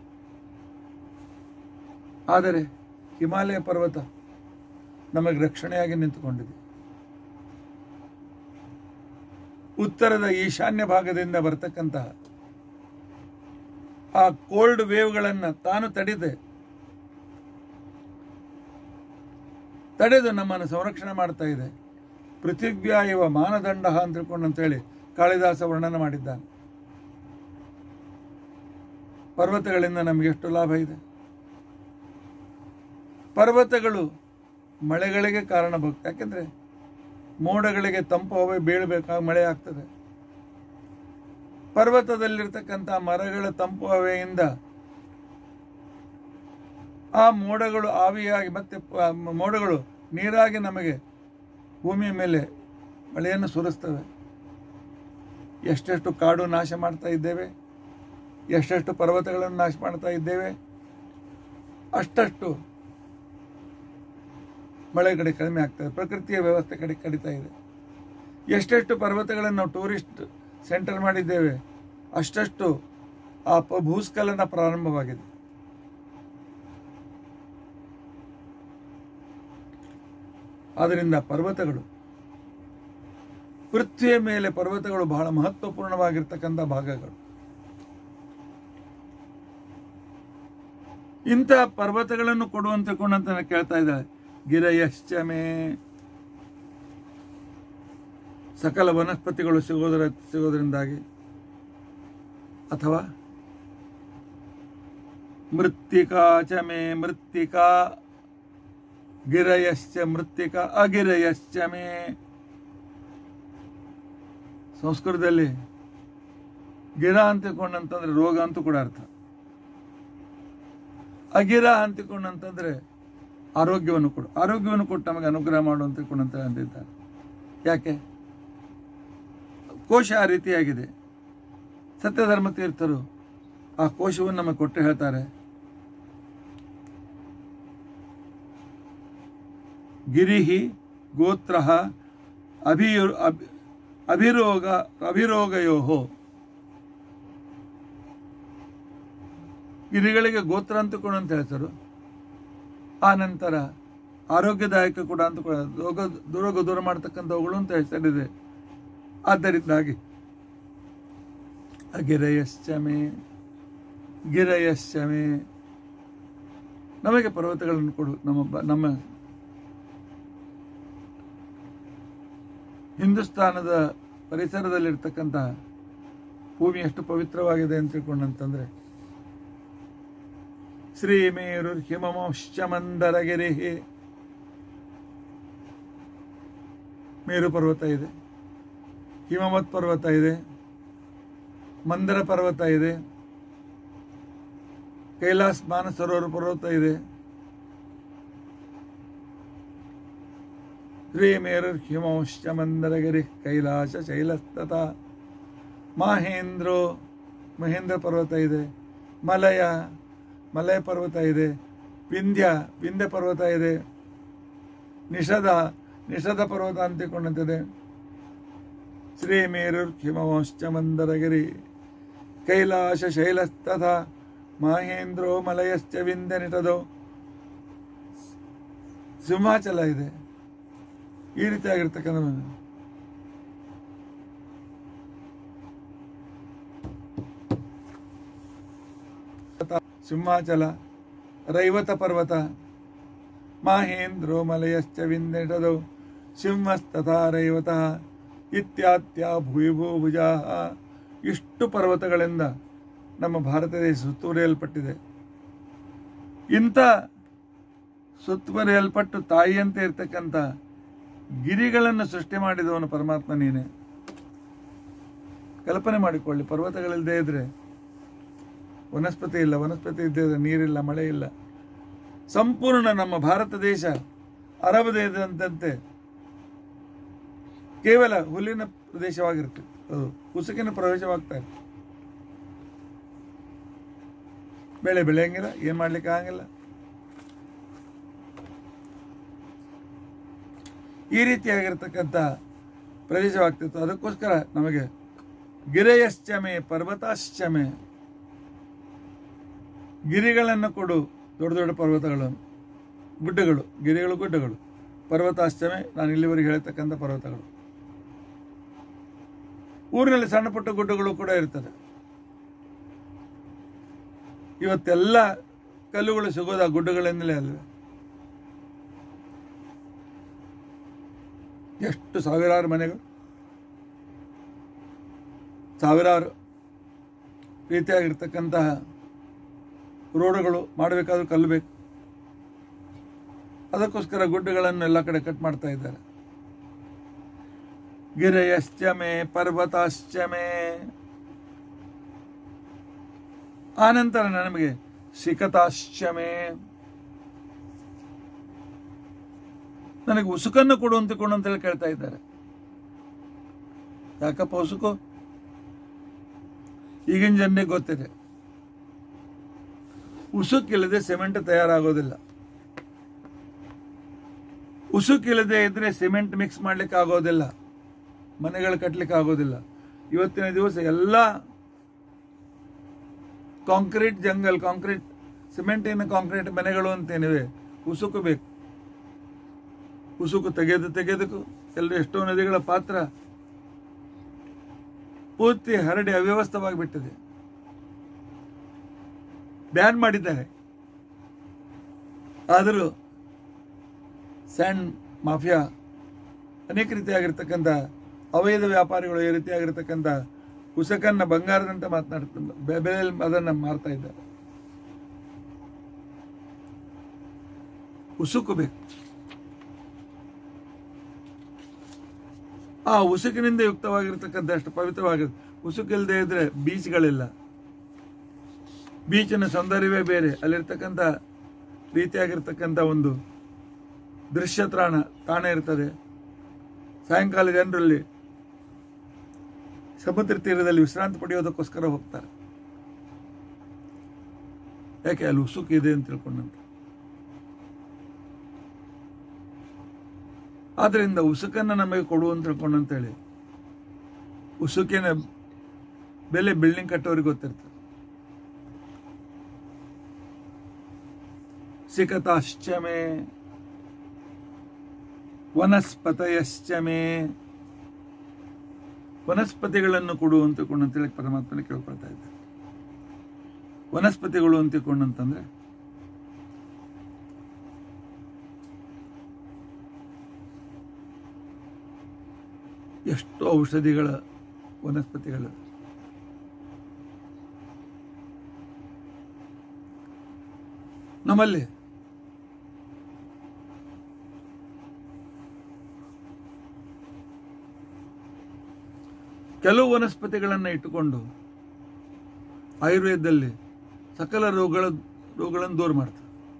ಆದರೆ ಹಿಮಾಲಯ ಪರ್ವತ ನಮಗೆ ರಕ್ಷಣೆಯಾಗಿ ನಿಂತುಕೊಂಡಿದೆ ಉತ್ತರದ ಈಶಾನ್ಯ ಭಾಗದಿಂದ ಬರ್ತಕ್ಕಂತಹ ಆ ಕೋಲ್ಡ್ ವೇವ್ಗಳನ್ನು ತಾನು ತಡೆದೆ ತಡೆದು ನಮ್ಮನ್ನು ಸಂರಕ್ಷಣೆ ಮಾಡ್ತಾ ಇದೆ ಪೃಥಿವ್ಯಾ ಇವ ಮಾನದಂಡ ಅಂತ ತಿಳ್ಕೊಂಡು ಅಂತೇಳಿ ಕಾಳಿದಾಸ ವರ್ಣನೆ ಮಾಡಿದ್ದಾನೆ ಪರ್ವತಗಳಿಂದ ನಮಗೆ ಎಷ್ಟು ಲಾಭ ಇದೆ ಪರ್ವತಗಳು ಮಳೆಗಳಿಗೆ ಕಾರಣ ಯಾಕೆಂದ್ರೆ ಮೋಡಗಳಿಗೆ ತಂಪು ಹವೆ ಬೀಳಬೇಕಾಗ ಮಳೆ ಆಗ್ತದೆ ಪರ್ವತದಲ್ಲಿರ್ತಕ್ಕಂಥ ಮರಗಳ ತಂಪು ಹವೆಯಿಂದ ಆ ಮೋಡಗಳು ಆವಿಯಾಗಿ ಮತ್ತೆ ಪ- ಮೋಡಗಳು ನೀರಾಗಿ ನಮಗೆ ಭೂಮಿಯ ಮೇಲೆ ಮಳೆಯನ್ನು ಸುರಿಸ್ತವೆ ಎಷ್ಟೆಷ್ಟು ಕಾಡು ನಾಶ ಮಾಡ್ತಾ ಇದ್ದೇವೆ ಎಷ್ಟೆಷ್ಟು ಪರ್ವತಗಳನ್ನು ನಾಶ ಮಾಡ್ತಾ ಇದ್ದೇವೆ ಅಷ್ಟಷ್ಟು ಮಳೆ ಕಡೆ ಕಡಿಮೆ ಆಗ್ತದೆ ಪ್ರಕೃತಿಯ ವ್ಯವಸ್ಥೆ ಕಡೆ ಕಡಿತಾ ಇದೆ ಎಷ್ಟೆಷ್ಟು ಪರ್ವತಗಳನ್ನು ನಾವು ಟೂರಿಸ್ಟ್ ಸೆಂಟರ್ ಮಾಡಿದ್ದೇವೆ ಅಷ್ಟಷ್ಟು ಆ ಪ ಭೂಸ್ಖಲನ ಪ್ರಾರಂಭವಾಗಿದೆ ಆದ್ದರಿಂದ ಪರ್ವತಗಳು ಪೃಥ್ವಿಯ ಮೇಲೆ ಪರ್ವತಗಳು ಬಹಳ ಮಹತ್ವಪೂರ್ಣವಾಗಿರ್ತಕ್ಕಂಥ ಭಾಗಗಳು ಇಂಥ ಪರ್ವತಗಳನ್ನು ಕೊಡುವಂತೆ ಕೊಂಡಂತ ಕೇಳ್ತಾ ಇದ್ದಾಳೆ ಗಿರಯಶ್ಚಮೆ ಸಕಲ ವನಸ್ಪತಿಗಳು ಸಿಗೋದರ ಸಿಗೋದ್ರಿಂದಾಗಿ ಅಥವಾ ಮೃತ್ತಿಕಾ ಚ ಮೇ ಮೃತ್ತಿಕಾ ಗಿರಯಶ್ಚ ಮೃತ್ತಿಕಾ ಅಗಿರಯಶ್ಚ ಮೇ ಸಂಸ್ಕೃತದಲ್ಲಿ ಗಿರ ಅಂತಿಕೊಂಡಂತಂದ್ರೆ ರೋಗ ಅಂತೂ ಕೂಡ ಅರ್ಥ ಅಗಿರ ಅಂತಿಕೊಂಡಂತಂದ್ರೆ ಆರೋಗ್ಯವನ್ನು ಕೊಡು ಆರೋಗ್ಯವನ್ನು ಕೊಟ್ಟು ನಮಗೆ ಅನುಗ್ರಹ ಮಾಡು ಅಂತ ತಿಳ್ಕೊಂಡಂತ ಅಂದಿದ್ದಾರೆ ಯಾಕೆ ಕೋಶ ಆ ರೀತಿಯಾಗಿದೆ ಸತ್ಯಧರ್ಮ ತೀರ್ಥರು ಆ ಕೋಶವನ್ನು ನಮಗೆ ಕೊಟ್ಟು ಹೇಳ್ತಾರೆ ಗಿರಿಹಿ ಗೋತ್ರ ಅಭಿಯು ಅಭಿ- ಅಭಿರೋಗ ಅಭಿರೋಗಯೋ ಗಿರಿಗಳಿಗೆ ಗೋತ್ರ ಅಂತಕೊಂಡು ಅಂತ ಹೇಳ್ತಾರೆ ಆ ನಂತರ ಆರೋಗ್ಯದಾಯಕ ಕೂಡ ಅಂತ ಕೂಡ ರೋಗ ದುರೋಗ ದೂರ ಮಾಡ್ತಕ್ಕಂಥವುಗಳು ಅಂತ ಹೆಸರಿದೆ ಆದ್ದರಿಂದಾಗಿ ಅಗಿರಯಶ್ಚಮೆ ಗಿರಯಶ್ಚಮೆ ನಮಗೆ ಪರ್ವತಗಳನ್ನು ಕೊಡು ನಮ್ಮ ಬ- ನಮ್ಮ ಹಿಂದೂಸ್ತಾನದ ಪರಿಸರದಲ್ಲಿರ್ತಕ್ಕಂಥ ಭೂಮಿ ಎಷ್ಟು ಪವಿತ್ರವಾಗಿದೆ ಅಂತ ತಿಳ್ಕೊಂಡಂತಂದ್ರೆ ಶ್ರೀಮೇರು ಹಿಮಮೋಶ್ಚ ಮಂದರಗಿರಿ ಮೇರು ಪರ್ವತ ಇದೆ ಹಿಮವತ್ ಪರ್ವತ ಇದೆ ಮಂದರ ಪರ್ವತ ಇದೆ ಕೈಲಾಸ್ ಮಾನಸರೋವರ ಪರ್ವತ ಇದೆ ಶ್ರೀಮೇರು ಹಿಮೋಶ್ಚ ಮಂದರಗಿರಿ ಕೈಲಾಸ ಶೈಲಸ್ತತ ಮಹೇಂದ್ರೋ ಮಹೇಂದ್ರ ಪರ್ವತ ಇದೆ ಮಲಯ ಮಲಯ ಪರ್ವತ ಇದೆ ವಿಂಧ್ಯ ವಿಂಧ್ಯ ಪರ್ವತ ಇದೆ ನಿಷಧ ನಿಷಧ ಪರ್ವತ ಅಂತಿಕೊಂಡಂತಿದೆ ಶ್ರೀಮೇರು ಹಿಮವಂಶ್ಚ ಮಂದರಗಿರಿ ಕೈಲಾಸ ಶೈಲಸ್ತಥ ಮಹೇಂದ್ರೋ ಮಲಯಶ್ಚ ವಿಂಧ್ಯ ನಿಷಧೋ ಸಿಂಹಾಚಲ ಇದೆ ಈ ರೀತಿಯಾಗಿರ್ತಕ್ಕಂಥ ಸಿಂಹಾಚಲ ರೈವತ ಪರ್ವತ ಮಹೇಂದ್ರೋ ಮಲಯಶ್ಚ ವಿಂಧ್ಯಟದೌ ಸಿಂಹಸ್ತಥಾ ರೈವತಃ ಇತ್ಯಾತ್ಯ ಭೂಯಿಭೂ ಭುಜಾ ಇಷ್ಟು ಪರ್ವತಗಳಿಂದ ನಮ್ಮ ಭಾರತ ದೇಶ ಸುತ್ತುವರಿಯಲ್ಪಟ್ಟಿದೆ ಇಂಥ ಸುತ್ತುವರಿಯಲ್ಪಟ್ಟು ತಾಯಿಯಂತೆ ಇರ್ತಕ್ಕಂಥ ಗಿರಿಗಳನ್ನು ಸೃಷ್ಟಿ ಮಾಡಿದವನು ಪರಮಾತ್ಮ ನೀನೆ ಕಲ್ಪನೆ ಮಾಡಿಕೊಳ್ಳಿ ಪರ್ವತಗಳಿಲ್ಲದೆ ಇದ್ರೆ ವನಸ್ಪತಿ ಇಲ್ಲ ವನಸ್ಪತಿ ಇದ್ದರೆ ನೀರಿಲ್ಲ ಮಳೆ ಇಲ್ಲ ಸಂಪೂರ್ಣ ನಮ್ಮ ಭಾರತ ದೇಶ ಅರಬ್ ದೇಶದಂತೆ ಕೇವಲ ಹುಲ್ಲಿನ ಪ್ರದೇಶವಾಗಿರುತ್ತೆ ಅದು ಉಸುಕಿನ ಪ್ರವೇಶವಾಗ್ತಾ ಇದೆ ಬೆಳೆ ಬೆಳೆಯಂಗಿಲ್ಲ ಏನ್ ಮಾಡ್ಲಿಕ್ಕೆ ಆಗಂಗಿಲ್ಲ ಈ ರೀತಿಯಾಗಿರ್ತಕ್ಕಂಥ ಪ್ರದೇಶವಾಗ್ತಿತ್ತು ಅದಕ್ಕೋಸ್ಕರ ನಮಗೆ ಗಿರೆಯಶ್ಚಮೆ ಪರ್ವತಾಶ್ಚಮೆ ಗಿರಿಗಳನ್ನು ಕೊಡು ದೊಡ್ಡ ದೊಡ್ಡ ಪರ್ವತಗಳನ್ನು ಗುಡ್ಡಗಳು ಗಿರಿಗಳು ಗುಡ್ಡಗಳು ಪರ್ವತಾಶ್ಚಮೆ ನಾನು ಇಲ್ಲಿವರೆಗೆ ಹೇಳ್ತಕ್ಕಂಥ ಪರ್ವತಗಳು ಊರಿನಲ್ಲಿ ಸಣ್ಣ ಪುಟ್ಟ ಗುಡ್ಡಗಳು ಕೂಡ ಇರ್ತದೆ ಇವತ್ತೆಲ್ಲ ಕಲ್ಲುಗಳು ಸಿಗೋದು ಆ ಗುಡ್ಡಗಳಿಂದಲೇ ಅಲ್ವೇ ಎಷ್ಟು ಸಾವಿರಾರು ಮನೆಗಳು ಸಾವಿರಾರು ರೀತಿಯಾಗಿರ್ತಕ್ಕಂತಹ ರೋಡುಗಳು ಮಾಡಬೇಕಾದ್ರೂ ಕಲ್ಲು ಬೇಕು ಅದಕ್ಕೋಸ್ಕರ ಗುಡ್ಡಗಳನ್ನು ಎಲ್ಲ ಕಡೆ ಕಟ್ ಮಾಡ್ತಾ ಇದ್ದಾರೆ ಗಿರಯಶ್ಚಮೆ ಪರ್ವತಾಶ್ಚಮೆ ಆನಂತರ ನಮಗೆ ಶಿಖತಾಶ್ಚಮೆ ನನಗೆ ಉಸುಕನ್ನು ಕೊಡು ಅಂತ ಕೊಡು ಅಂತೇಳಿ ಕೇಳ್ತಾ ಇದ್ದಾರೆ ಯಾಕಪ್ಪ ಉಸುಕು ಈಗಿನ ಜನರಿಗೆ ಗೊತ್ತಿದೆ ಉಸುಕಿಲ್ಲದೆ ಸಿಮೆಂಟ್ ತಯಾರಾಗೋದಿಲ್ಲ ಉಸುಕಿಲ್ಲದೆ ಇದ್ರೆ ಸಿಮೆಂಟ್ ಮಿಕ್ಸ್ ಮಾಡ್ಲಿಕ್ಕೆ ಆಗೋದಿಲ್ಲ ಮನೆಗಳು ಕಟ್ಟಲಿಕ್ಕೆ ಆಗೋದಿಲ್ಲ ಇವತ್ತಿನ ದಿವಸ ಎಲ್ಲ ಕಾಂಕ್ರೀಟ್ ಜಂಗಲ್ ಕಾಂಕ್ರೀಟ್ ಸಿಮೆಂಟಿನ ಕಾಂಕ್ರೀಟ್ ಮನೆಗಳು ಅಂತೇನಿವೆ ಉಸುಕು ಬೇಕು ಉಸುಕು ತೆಗೆದು ತೆಗೆದಕ್ಕೂ ಎಲ್ಲರೂ ಎಷ್ಟೋ ನದಿಗಳ ಪಾತ್ರ ಪೂರ್ತಿ ಹರಡಿ ಅವ್ಯವಸ್ಥವಾಗಿಬಿಟ್ಟಿದೆ ಬ್ಯಾನ್ ಮಾಡಿದ್ದಾರೆ ಆದರೂ ಸ್ಯಾಂಡ್ ಮಾಫಿಯಾ ಅನೇಕ ರೀತಿಯಾಗಿರ್ತಕ್ಕಂಥ ಅವೈಧ ವ್ಯಾಪಾರಿಗಳು ಈ ರೀತಿಯಾಗಿರ್ತಕ್ಕಂಥ ಕುಸಕನ್ನ ಬಂಗಾರದಂತೆ ಮಾತನಾಡ್ತ ಬೆಲೆಯಲ್ಲಿ ಅದನ್ನು ಮಾರ್ತಾ ಇದ್ದಾರೆ ಉಸುಕು ಬೇಕು ಆ ಉಸುಕಿನಿಂದ ಯುಕ್ತವಾಗಿರ್ತಕ್ಕಂಥ ಅಷ್ಟು ಪವಿತ್ರವಾಗಿ ಉಸುಕಿಲ್ಲದೆ ಇದ್ರೆ ಬೀಚ್ಗಳಿಲ್ಲ ಬೀಚಿನ ಸೌಂದರ್ಯವೇ ಬೇರೆ ಅಲ್ಲಿರ್ತಕ್ಕಂಥ ರೀತಿಯಾಗಿರ್ತಕ್ಕಂಥ ಒಂದು ದೃಶ್ಯ ತ್ರಾಣ ತಾಣ ಇರ್ತದೆ ಸಾಯಂಕಾಲ ಜನರಲ್ಲಿ ಸಮುದ್ರ ತೀರದಲ್ಲಿ ವಿಶ್ರಾಂತಿ ಪಡೆಯೋದಕ್ಕೋಸ್ಕರ ಹೋಗ್ತಾರೆ ಯಾಕೆ ಅಲ್ಲಿ ಉಸುಕು ಇದೆ ಅಂತ ತಿಳ್ಕೊಂಡಂತ ಆದ್ರಿಂದ ಉಸುಕನ್ನು ನಮಗೆ ಕೊಡು ಅಂತ ತಿಳ್ಕೊಂಡಂತೇಳಿ ಉಸುಕಿನ ಬೆಲೆ ಬಿಲ್ಡಿಂಗ್ ಕಟ್ಟೋರಿಗೆ ಗೊತ್ತಿರ್ತದೆ ಸಿಕತಾಶ್ಚಮೆ ವನಸ್ಪತಯಶ್ಚಮೆ ವನಸ್ಪತಿಗಳನ್ನು ಕೊಡು ಅಂತ ತಿಳ್ಕೊಂಡಂತೇಳಿ ಪರಮಾತ್ಮನ ಕೇಳ್ಕೊಳ್ತಾ ಇದ್ದಾರೆ ವನಸ್ಪತಿಗಳು ಅಂತ ತಿಳ್ಕೊಂಡಂತಂದ್ರೆ ಎಷ್ಟು ಔಷಧಿಗಳ ವನಸ್ಪತಿಗಳು ನಮ್ಮಲ್ಲಿ ಕೆಲವು ವನಸ್ಪತಿಗಳನ್ನು ಇಟ್ಟುಕೊಂಡು ಆಯುರ್ವೇದದಲ್ಲಿ ಸಕಲ ರೋಗಗಳ ರೋಗಗಳನ್ನು ದೂರ ಮಾಡ್ತಾರೆ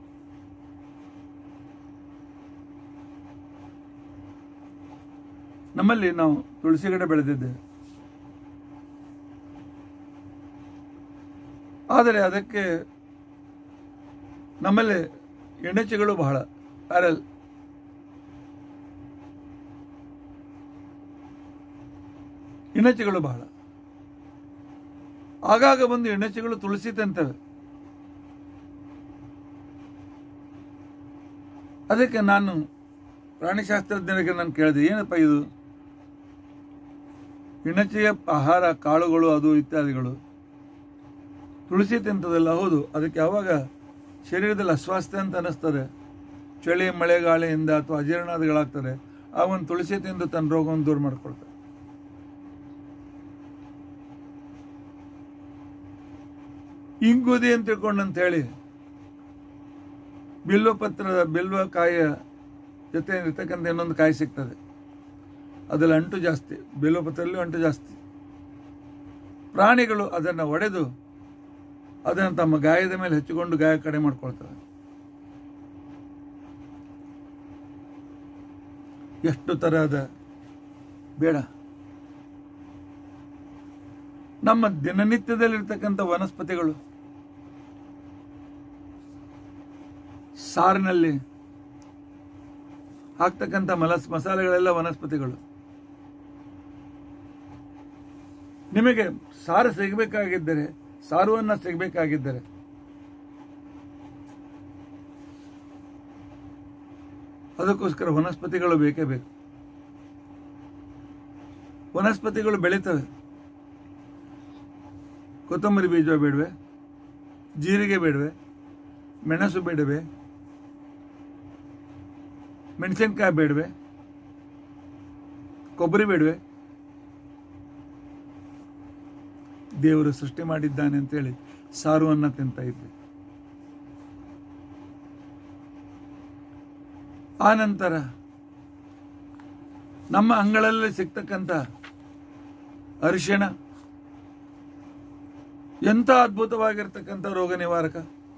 ನಮ್ಮಲ್ಲಿ ನಾವು ತುಳಸಿ ಗಿಡ ಬೆಳೆದಿದ್ದೇವೆ ಆದರೆ ಅದಕ್ಕೆ ನಮ್ಮಲ್ಲಿ ಎಣೆಚೆಗಳು ಬಹಳ ಪ್ಯಾರಲ್ ಎಣೆಚೆಗಳು ಬಹಳ ಆಗಾಗ ಬಂದು ಎಣೆಚೆಗಳು ತುಳಸಿ ತಿಂತವೆ ಅದಕ್ಕೆ ನಾನು ಪ್ರಾಣಿಶಾಸ್ತ್ರಜ್ಞರಿಗೆ ನಾನು ಕೇಳಿದೆ ಏನಪ್ಪ ಇದು ಇಣಚಿಯ ಆಹಾರ ಕಾಳುಗಳು ಅದು ಇತ್ಯಾದಿಗಳು ತುಳಸಿ ತಿಂತದಲ್ಲ ಹೌದು ಅದಕ್ಕೆ ಯಾವಾಗ ಶರೀರದಲ್ಲಿ ಅಸ್ವಾಸ್ಥ್ಯ ಅಂತ ಅನ್ನಿಸ್ತದೆ ಚಳಿ ಮಳೆಗಾಳಿಯಿಂದ ಅಥವಾ ಅಜೀರ್ಣಾದಿಗಳಾಗ್ತದೆ ಆ ಒಂದು ತುಳಸಿ ತಿಂದು ತನ್ನ ರೋಗವನ್ನು ದೂರ ಮಾಡ್ಕೊಳ್ತಾನೆ ಇಂಗುದಿ ಅಂತ ತಿಳ್ಕೊಂಡಂತ ಹೇಳಿ ಬಿಲ್ವ ಪತ್ರದ ಬಿಲ್ವ ಕಾಯಿಯ ಜೊತೆ ಇರ್ತಕ್ಕಂಥ ಇನ್ನೊಂದು ಕಾಯಿ ಸಿಗ್ತದೆ ಅದರಲ್ಲಿ ಅಂಟು ಜಾಸ್ತಿ ಬಿಲ್ವ ಪತ್ರದಲ್ಲಿ ಅಂಟು ಜಾಸ್ತಿ ಪ್ರಾಣಿಗಳು ಅದನ್ನು ಒಡೆದು ಅದನ್ನು ತಮ್ಮ ಗಾಯದ ಮೇಲೆ ಹಚ್ಚಿಕೊಂಡು ಗಾಯ ಕಡಿಮೆ ಮಾಡ್ಕೊಳ್ತವೆ ಎಷ್ಟು ತರಹದ ಬೇಡ ನಮ್ಮ ದಿನನಿತ್ಯದಲ್ಲಿರ್ತಕ್ಕಂಥ ವನಸ್ಪತಿಗಳು ಸಾರಿನಲ್ಲಿ ಹಾಕ್ತಕ್ಕಂಥ ಮಲಸ್ ಮಸಾಲೆಗಳೆಲ್ಲ ವನಸ್ಪತಿಗಳು ನಿಮಗೆ ಸಾರು ಸಿಗಬೇಕಾಗಿದ್ದರೆ ಸಾರುವನ್ನ ಸಿಗಬೇಕಾಗಿದ್ದರೆ ಅದಕ್ಕೋಸ್ಕರ ವನಸ್ಪತಿಗಳು ಬೇಕೇ ಬೇಕು ವನಸ್ಪತಿಗಳು ಬೆಳೀತವೆ ಕೊತ್ತಂಬರಿ ಬೀಜ ಬೇಡವೆ ಜೀರಿಗೆ ಬೇಡವೆ ಮೆಣಸು ಬೇಡವೆ ಮೆಣಸಿನ್ಕಾಯಿ ಬೇಡವೆ ಕೊಬ್ಬರಿ ಬೇಡವೆ ದೇವರು ಸೃಷ್ಟಿ ಮಾಡಿದ್ದಾನೆ ಅಂತೇಳಿ ಸಾರುವನ್ನ ತಿಂತ ಇದ್ದೆ ಆ ನಂತರ ನಮ್ಮ ಅಂಗಳಲ್ಲಿ ಸಿಗ್ತಕ್ಕಂಥ ಅರಿಶಿಣ ಎಂಥ ಅದ್ಭುತವಾಗಿರ್ತಕ್ಕಂಥ ರೋಗ ನಿವಾರಕ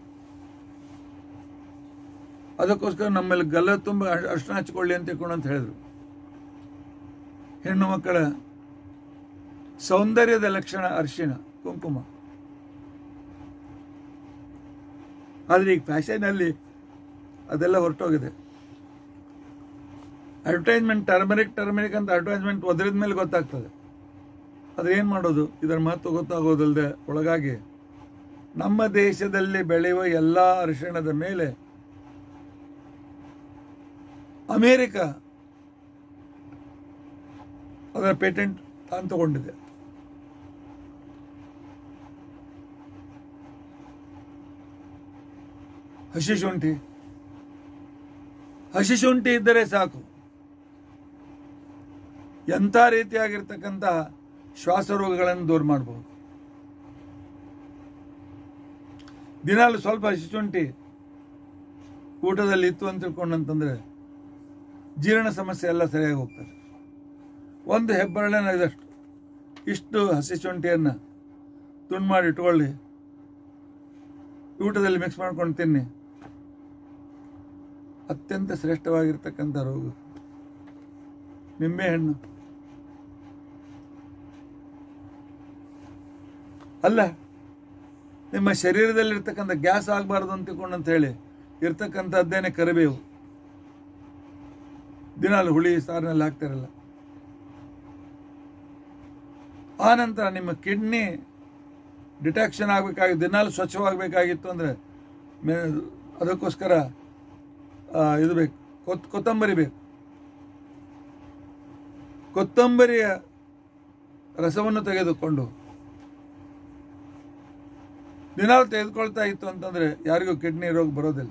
ಅದಕ್ಕೋಸ್ಕರ ನಮ್ಮಲ್ಲಿ ಗಲ್ಲ ತುಂಬ ಅರ್ಶನ ಹಚ್ಕೊಳ್ಳಿ ಅಂತ ತಿಳ್ಕೊಂಡು ಅಂತ ಹೇಳಿದ್ರು ಹೆಣ್ಣು ಮಕ್ಕಳ ಸೌಂದರ್ಯದ ಲಕ್ಷಣ ಅರಿಶಿಣ ಕುಂಕುಮ ಆದರೆ ಈಗ ಫ್ಯಾಷನಲ್ಲಿ ಅದೆಲ್ಲ ಹೊರಟೋಗಿದೆ ಅಡ್ವರ್ಟೈಸ್ಮೆಂಟ್ ಟರ್ಮರಿಕ್ ಟರ್ಮರಿಕ್ ಅಂತ ಅಡ್ವರ್ಟೈಸ್ಮೆಂಟ್ ಒದರಿದ ಮೇಲೆ ಗೊತ್ತಾಗ್ತದೆ ಆದ್ರೆ ಏನು ಮಾಡೋದು ಇದರ ಮಹತ್ವ ಗೊತ್ತಾಗೋದಲ್ಲದೆ ಒಳಗಾಗಿ ನಮ್ಮ ದೇಶದಲ್ಲಿ ಬೆಳೆಯುವ ಎಲ್ಲ ಅರಿಶಿಣದ ಮೇಲೆ ಅಮೇರಿಕ ಅದರ ಪೇಟೆಂಟ್ ತಾನು ತಗೊಂಡಿದೆ ಹಸಿ ಶುಂಠಿ ಹಸಿ ಶುಂಠಿ ಇದ್ದರೆ ಸಾಕು ಎಂಥ ರೀತಿಯಾಗಿರ್ತಕ್ಕಂಥ ಶ್ವಾಸರೋಗಗಳನ್ನು ದೂರ ಮಾಡಬಹುದು ದಿನಾಲು ಸ್ವಲ್ಪ ಹಸಿ ಶುಂಠಿ ಊಟದಲ್ಲಿ ಇತ್ತು ಅಂತ ತಿಳ್ಕೊಂಡಂತಂದ್ರೆ ಜೀರ್ಣ ಸಮಸ್ಯೆ ಎಲ್ಲ ಸರಿಯಾಗಿ ಹೋಗ್ತದೆ ಒಂದು ಹೆಬ್ಬರಳೆನ ಇದಷ್ಟು ಇಷ್ಟು ಹಸಿ ಶುಂಠಿಯನ್ನು ತುಂಡು ಮಾಡಿ ಇಟ್ಕೊಳ್ಳಿ ಊಟದಲ್ಲಿ ಮಿಕ್ಸ್ ಮಾಡ್ಕೊಂಡು ತಿನ್ನಿ ಅತ್ಯಂತ ಶ್ರೇಷ್ಠವಾಗಿರ್ತಕ್ಕಂಥ ರೋಗ ನಿಂಬೆಹಣ್ಣು ಅಲ್ಲ ನಿಮ್ಮ ಶರೀರದಲ್ಲಿರ್ತಕ್ಕಂಥ ಗ್ಯಾಸ್ ಆಗಬಾರ್ದು ಅಂತ ತಿಳ್ಕೊಂಡು ಅಂತ ಹೇಳಿ ಇರ್ತಕ್ಕಂಥದ್ದೇನೆ ಕರಿಬೇವು ದಿನಾಲು ಹುಳಿ ಸಾರಿನಲ್ಲಿ ಹಾಕ್ತಿರಲ್ಲ ಆ ನಂತರ ನಿಮ್ಮ ಕಿಡ್ನಿ ಡಿಟೆಕ್ಷನ್ ಆಗಬೇಕಾಗಿತ್ತು ದಿನಾಲು ಸ್ವಚ್ಛವಾಗಬೇಕಾಗಿತ್ತು ಅಂದರೆ ಮೇ ಅದಕ್ಕೋಸ್ಕರ ಆ, ಇದು ಬೇಕು ಕೊತ್ ಕೊತ್ತಂಬರಿ ಬೇಕು ಕೊತ್ತಂಬರಿಯ ರಸವನ್ನು ತೆಗೆದುಕೊಂಡು ದಿನಾಲು ತೆಗೆದುಕೊಳ್ತಾ ಇತ್ತು ಅಂತಂದ್ರೆ ಯಾರಿಗೂ ಕಿಡ್ನಿ ರೋಗ ಬರೋದಿಲ್ಲ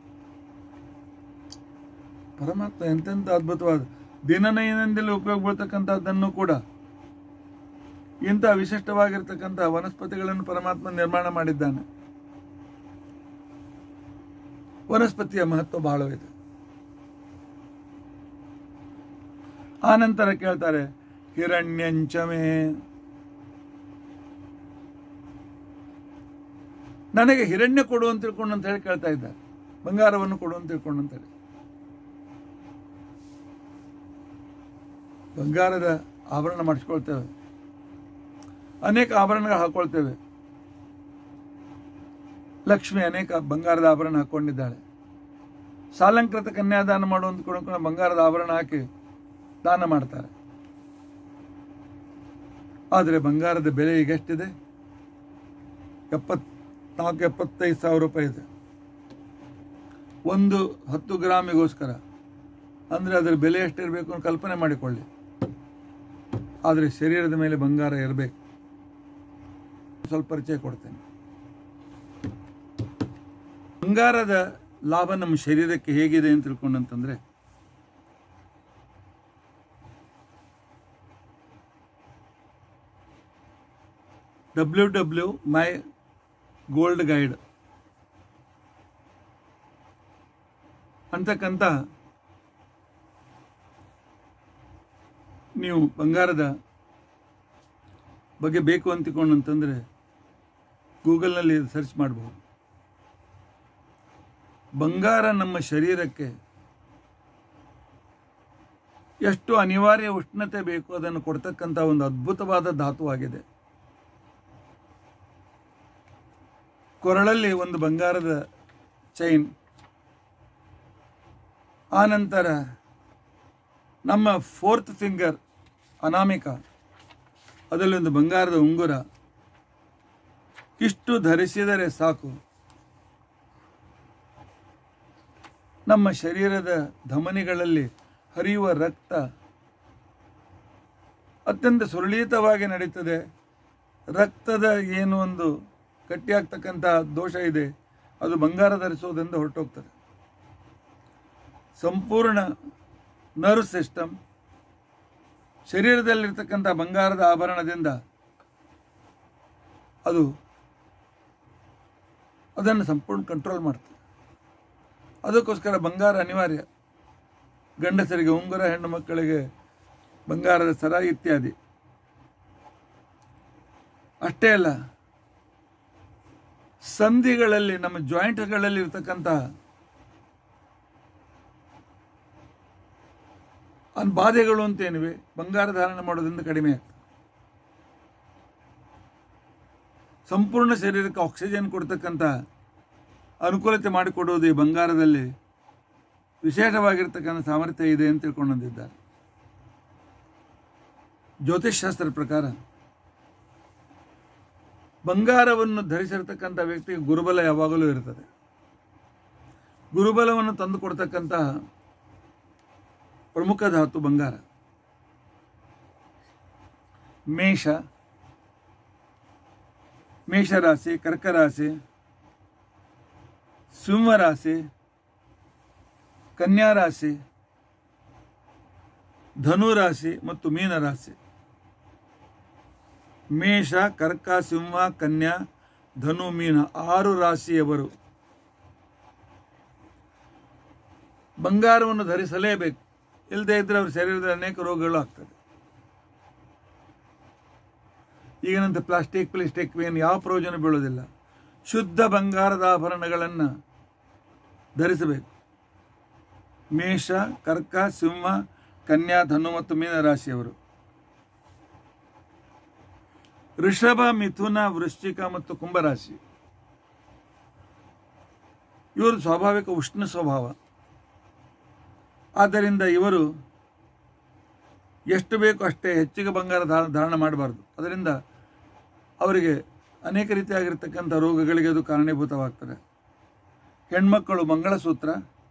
ಪರಮಾತ್ಮ ಎಂತೆಂಥ ಅದ್ಭುತವಾದ ದಿನನೈನಂದಲ್ಲಿ ಉಪಯೋಗ ಬೀಳ್ತಕ್ಕಂಥದ್ದನ್ನು ಕೂಡ ಇಂಥ ವಿಶಿಷ್ಟವಾಗಿರ್ತಕ್ಕಂಥ ವನಸ್ಪತಿಗಳನ್ನು ಪರಮಾತ್ಮ ನಿರ್ಮಾಣ ಮಾಡಿದ್ದಾನೆ ವನಸ್ಪತಿಯ ಮಹತ್ವ ಬಹಳವಿದೆ ಆ ನಂತರ ಕೇಳ್ತಾರೆ ಹಿರಣ್ಯಂಚಮೇ ನನಗೆ ಹಿರಣ್ಯ ಕೊಡು ಅಂತ ತಿಳ್ಕೊಂಡು ಅಂತ ಹೇಳಿ ಕೇಳ್ತಾ ಇದ್ದಾರೆ ಬಂಗಾರವನ್ನು ಕೊಡು ಅಂತ ತಿಳ್ಕೊಂಡು ಅಂತ ಹೇಳಿ ಬಂಗಾರದ ಆಭರಣ ಮಾಡಿಸ್ಕೊಳ್ತೇವೆ ಅನೇಕ ಆಭರಣಗಳು ಹಾಕೊಳ್ತೇವೆ ಲಕ್ಷ್ಮಿ ಅನೇಕ ಬಂಗಾರದ ಆಭರಣ ಹಾಕೊಂಡಿದ್ದಾಳೆ ಸಾಲಂಕೃತ ಕನ್ಯಾದಾನ ಮಾಡುವಂತ ಕೂಡ ಬಂಗಾರದ ಆಭರಣ ಹಾಕಿ ದಾನ ಮಾಡ್ತಾರೆ ಆದರೆ ಬಂಗಾರದ ಬೆಲೆ ಈಗ ಎಷ್ಟಿದೆ ಎಪ್ಪತ್ನಾಲ್ಕು ಎಪ್ಪತ್ತೈದು ಸಾವಿರ ರೂಪಾಯಿ ಇದೆ ಒಂದು ಹತ್ತು ಗ್ರಾಮಿಗೋಸ್ಕರ ಅಂದರೆ ಅದರ ಬೆಲೆ ಎಷ್ಟಿರಬೇಕು ಅಂತ ಕಲ್ಪನೆ ಮಾಡಿಕೊಳ್ಳಿ ಆದರೆ ಶರೀರದ ಮೇಲೆ ಬಂಗಾರ ಇರಬೇಕು ಸ್ವಲ್ಪ ಪರಿಚಯ ಕೊಡ್ತೇನೆ ಬಂಗಾರದ ಲಾಭ ನಮ್ಮ ಶರೀರಕ್ಕೆ ಹೇಗಿದೆ ಅಂತ ತಿಳ್ಕೊಂಡಂತಂದ್ರೆ W W my gold guide ಅಂತಕ್ಕಂಥ ನೀವು ಬಂಗಾರದ ಬಗ್ಗೆ ಬೇಕು ಅಂತಿಕೊಂಡು ಅಂತಂದರೆ ಗೂಗಲ್ನಲ್ಲಿ ಸರ್ಚ್ ಮಾಡಬಹುದು ಬಂಗಾರ ನಮ್ಮ ಶರೀರಕ್ಕೆ ಎಷ್ಟು ಅನಿವಾರ್ಯ ಉಷ್ಣತೆ ಬೇಕು ಅದನ್ನು ಕೊಡ್ತಕ್ಕಂಥ ಒಂದು ಅದ್ಭುತವಾದ ಧಾತುವಾಗಿದೆ ಕೊರಳಲ್ಲಿ ಒಂದು ಬಂಗಾರದ ಚೈನ್ ಆನಂತರ ನಮ್ಮ ಫೋರ್ತ್ ಫಿಂಗರ್ ಅನಾಮಿಕ ಅದರಲ್ಲಿ ಒಂದು ಬಂಗಾರದ ಉಂಗುರ ಇಷ್ಟು ಧರಿಸಿದರೆ ಸಾಕು ನಮ್ಮ ಶರೀರದ ಧಮನಿಗಳಲ್ಲಿ ಹರಿಯುವ ರಕ್ತ ಅತ್ಯಂತ ಸುರಳಿತವಾಗಿ ನಡೀತದೆ ರಕ್ತದ ಏನು ಒಂದು ಗಟ್ಟಿಯಾಗ್ತಕ್ಕಂಥ ದೋಷ ಇದೆ ಅದು ಬಂಗಾರ ಧರಿಸುವುದರಿಂದ ಹೊರಟೋಗ್ತದೆ ಸಂಪೂರ್ಣ ನರ್ವ್ ಸಿಸ್ಟಮ್ ಶರೀರದಲ್ಲಿರ್ತಕ್ಕಂಥ ಬಂಗಾರದ ಆಭರಣದಿಂದ ಅದು ಅದನ್ನು ಸಂಪೂರ್ಣ ಕಂಟ್ರೋಲ್ ಮಾಡ್ತದೆ ಅದಕ್ಕೋಸ್ಕರ ಬಂಗಾರ ಅನಿವಾರ್ಯ ಗಂಡಸರಿಗೆ ಉಂಗುರ ಹೆಣ್ಣು ಮಕ್ಕಳಿಗೆ ಬಂಗಾರದ ಸರ ಇತ್ಯಾದಿ ಅಷ್ಟೇ ಅಲ್ಲ ಸಂಧಿಗಳಲ್ಲಿ ನಮ್ಮ ಜಾಯಿಂಟ್ಗಳಲ್ಲಿ ಇರ್ತಕ್ಕಂಥ ಅನ್ ಬಾಧೆಗಳು ಅಂತೇನಿವೆ ಬಂಗಾರ ಧಾರಣೆ ಮಾಡೋದ್ರಿಂದ ಕಡಿಮೆ ಆಗ್ತದೆ ಸಂಪೂರ್ಣ ಶರೀರಕ್ಕೆ ಆಕ್ಸಿಜನ್ ಕೊಡ್ತಕ್ಕಂಥ ಅನುಕೂಲತೆ ಮಾಡಿಕೊಡುವುದು ಈ ಬಂಗಾರದಲ್ಲಿ ವಿಶೇಷವಾಗಿರ್ತಕ್ಕಂಥ ಸಾಮರ್ಥ್ಯ ಇದೆ ಅಂತ ತಿಳ್ಕೊಂಡು ಬಂದಿದ್ದಾರೆ ಜ್ಯೋತಿಷ್ಶಾಸ್ತ್ರದ ಪ್ರಕಾರ ಬಂಗಾರವನ್ನು ಧರಿಸಿರ್ತಕ್ಕಂಥ ವ್ಯಕ್ತಿಗೆ ಗುರುಬಲ ಯಾವಾಗಲೂ ಇರ್ತದೆ ಗುರುಬಲವನ್ನು ತಂದು ಕೊಡ್ತಕ್ಕಂತಹ ಪ್ರಮುಖ ಧಾತು ಬಂಗಾರ ಮೇಷ ಮೇಷರಾಶಿ ಕರ್ಕರಾಶಿ ಸಿಂಹರಾಶಿ ಕನ್ಯಾ ರಾಶಿ ಧನು ರಾಶಿ ಮತ್ತು ಮೀನರಾಶಿ ಮೇಷ ಕರ್ಕ ಸಿಂಹ ಕನ್ಯಾ ಧನು ಮೀನ ಆರು ರಾಶಿಯವರು ಬಂಗಾರವನ್ನು ಧರಿಸಲೇಬೇಕು ಇಲ್ಲದೇ ಇದ್ರೆ ಅವ್ರ ಶರೀರದಲ್ಲಿ ಅನೇಕ ರೋಗಗಳು ಆಗ್ತದೆ ಈಗಿನಂತೆ ಪ್ಲಾಸ್ಟಿಕ್ ಪ್ಲಾಸ್ಟಿಕ್ ಏನು ಯಾವ ಪ್ರಯೋಜನ ಬೀಳೋದಿಲ್ಲ ಶುದ್ಧ ಬಂಗಾರದ ಆಭರಣಗಳನ್ನು ಧರಿಸಬೇಕು ಮೇಷ ಕರ್ಕ ಸಿಂಹ ಕನ್ಯಾ ಧನು ಮತ್ತು ಮೀನ ರಾಶಿಯವರು ಋಷಭ ಮಿಥುನ ವೃಶ್ಚಿಕ ಮತ್ತು ಕುಂಭರಾಶಿ ಇವರು ಸ್ವಾಭಾವಿಕ ಉಷ್ಣ ಸ್ವಭಾವ ಆದ್ದರಿಂದ ಇವರು ಎಷ್ಟು ಬೇಕು ಅಷ್ಟೇ ಹೆಚ್ಚಿಗೆ ಬಂಗಾರ ಧಾರ ಧಾರಣ ಮಾಡಬಾರ್ದು ಅದರಿಂದ ಅವರಿಗೆ ಅನೇಕ ರೀತಿಯಾಗಿರ್ತಕ್ಕಂಥ ರೋಗಗಳಿಗೆ ಅದು ಕಾರಣೀಭೂತವಾಗ್ತದೆ ಹೆಣ್ಮಕ್ಕಳು ಮಂಗಳಸೂತ್ರ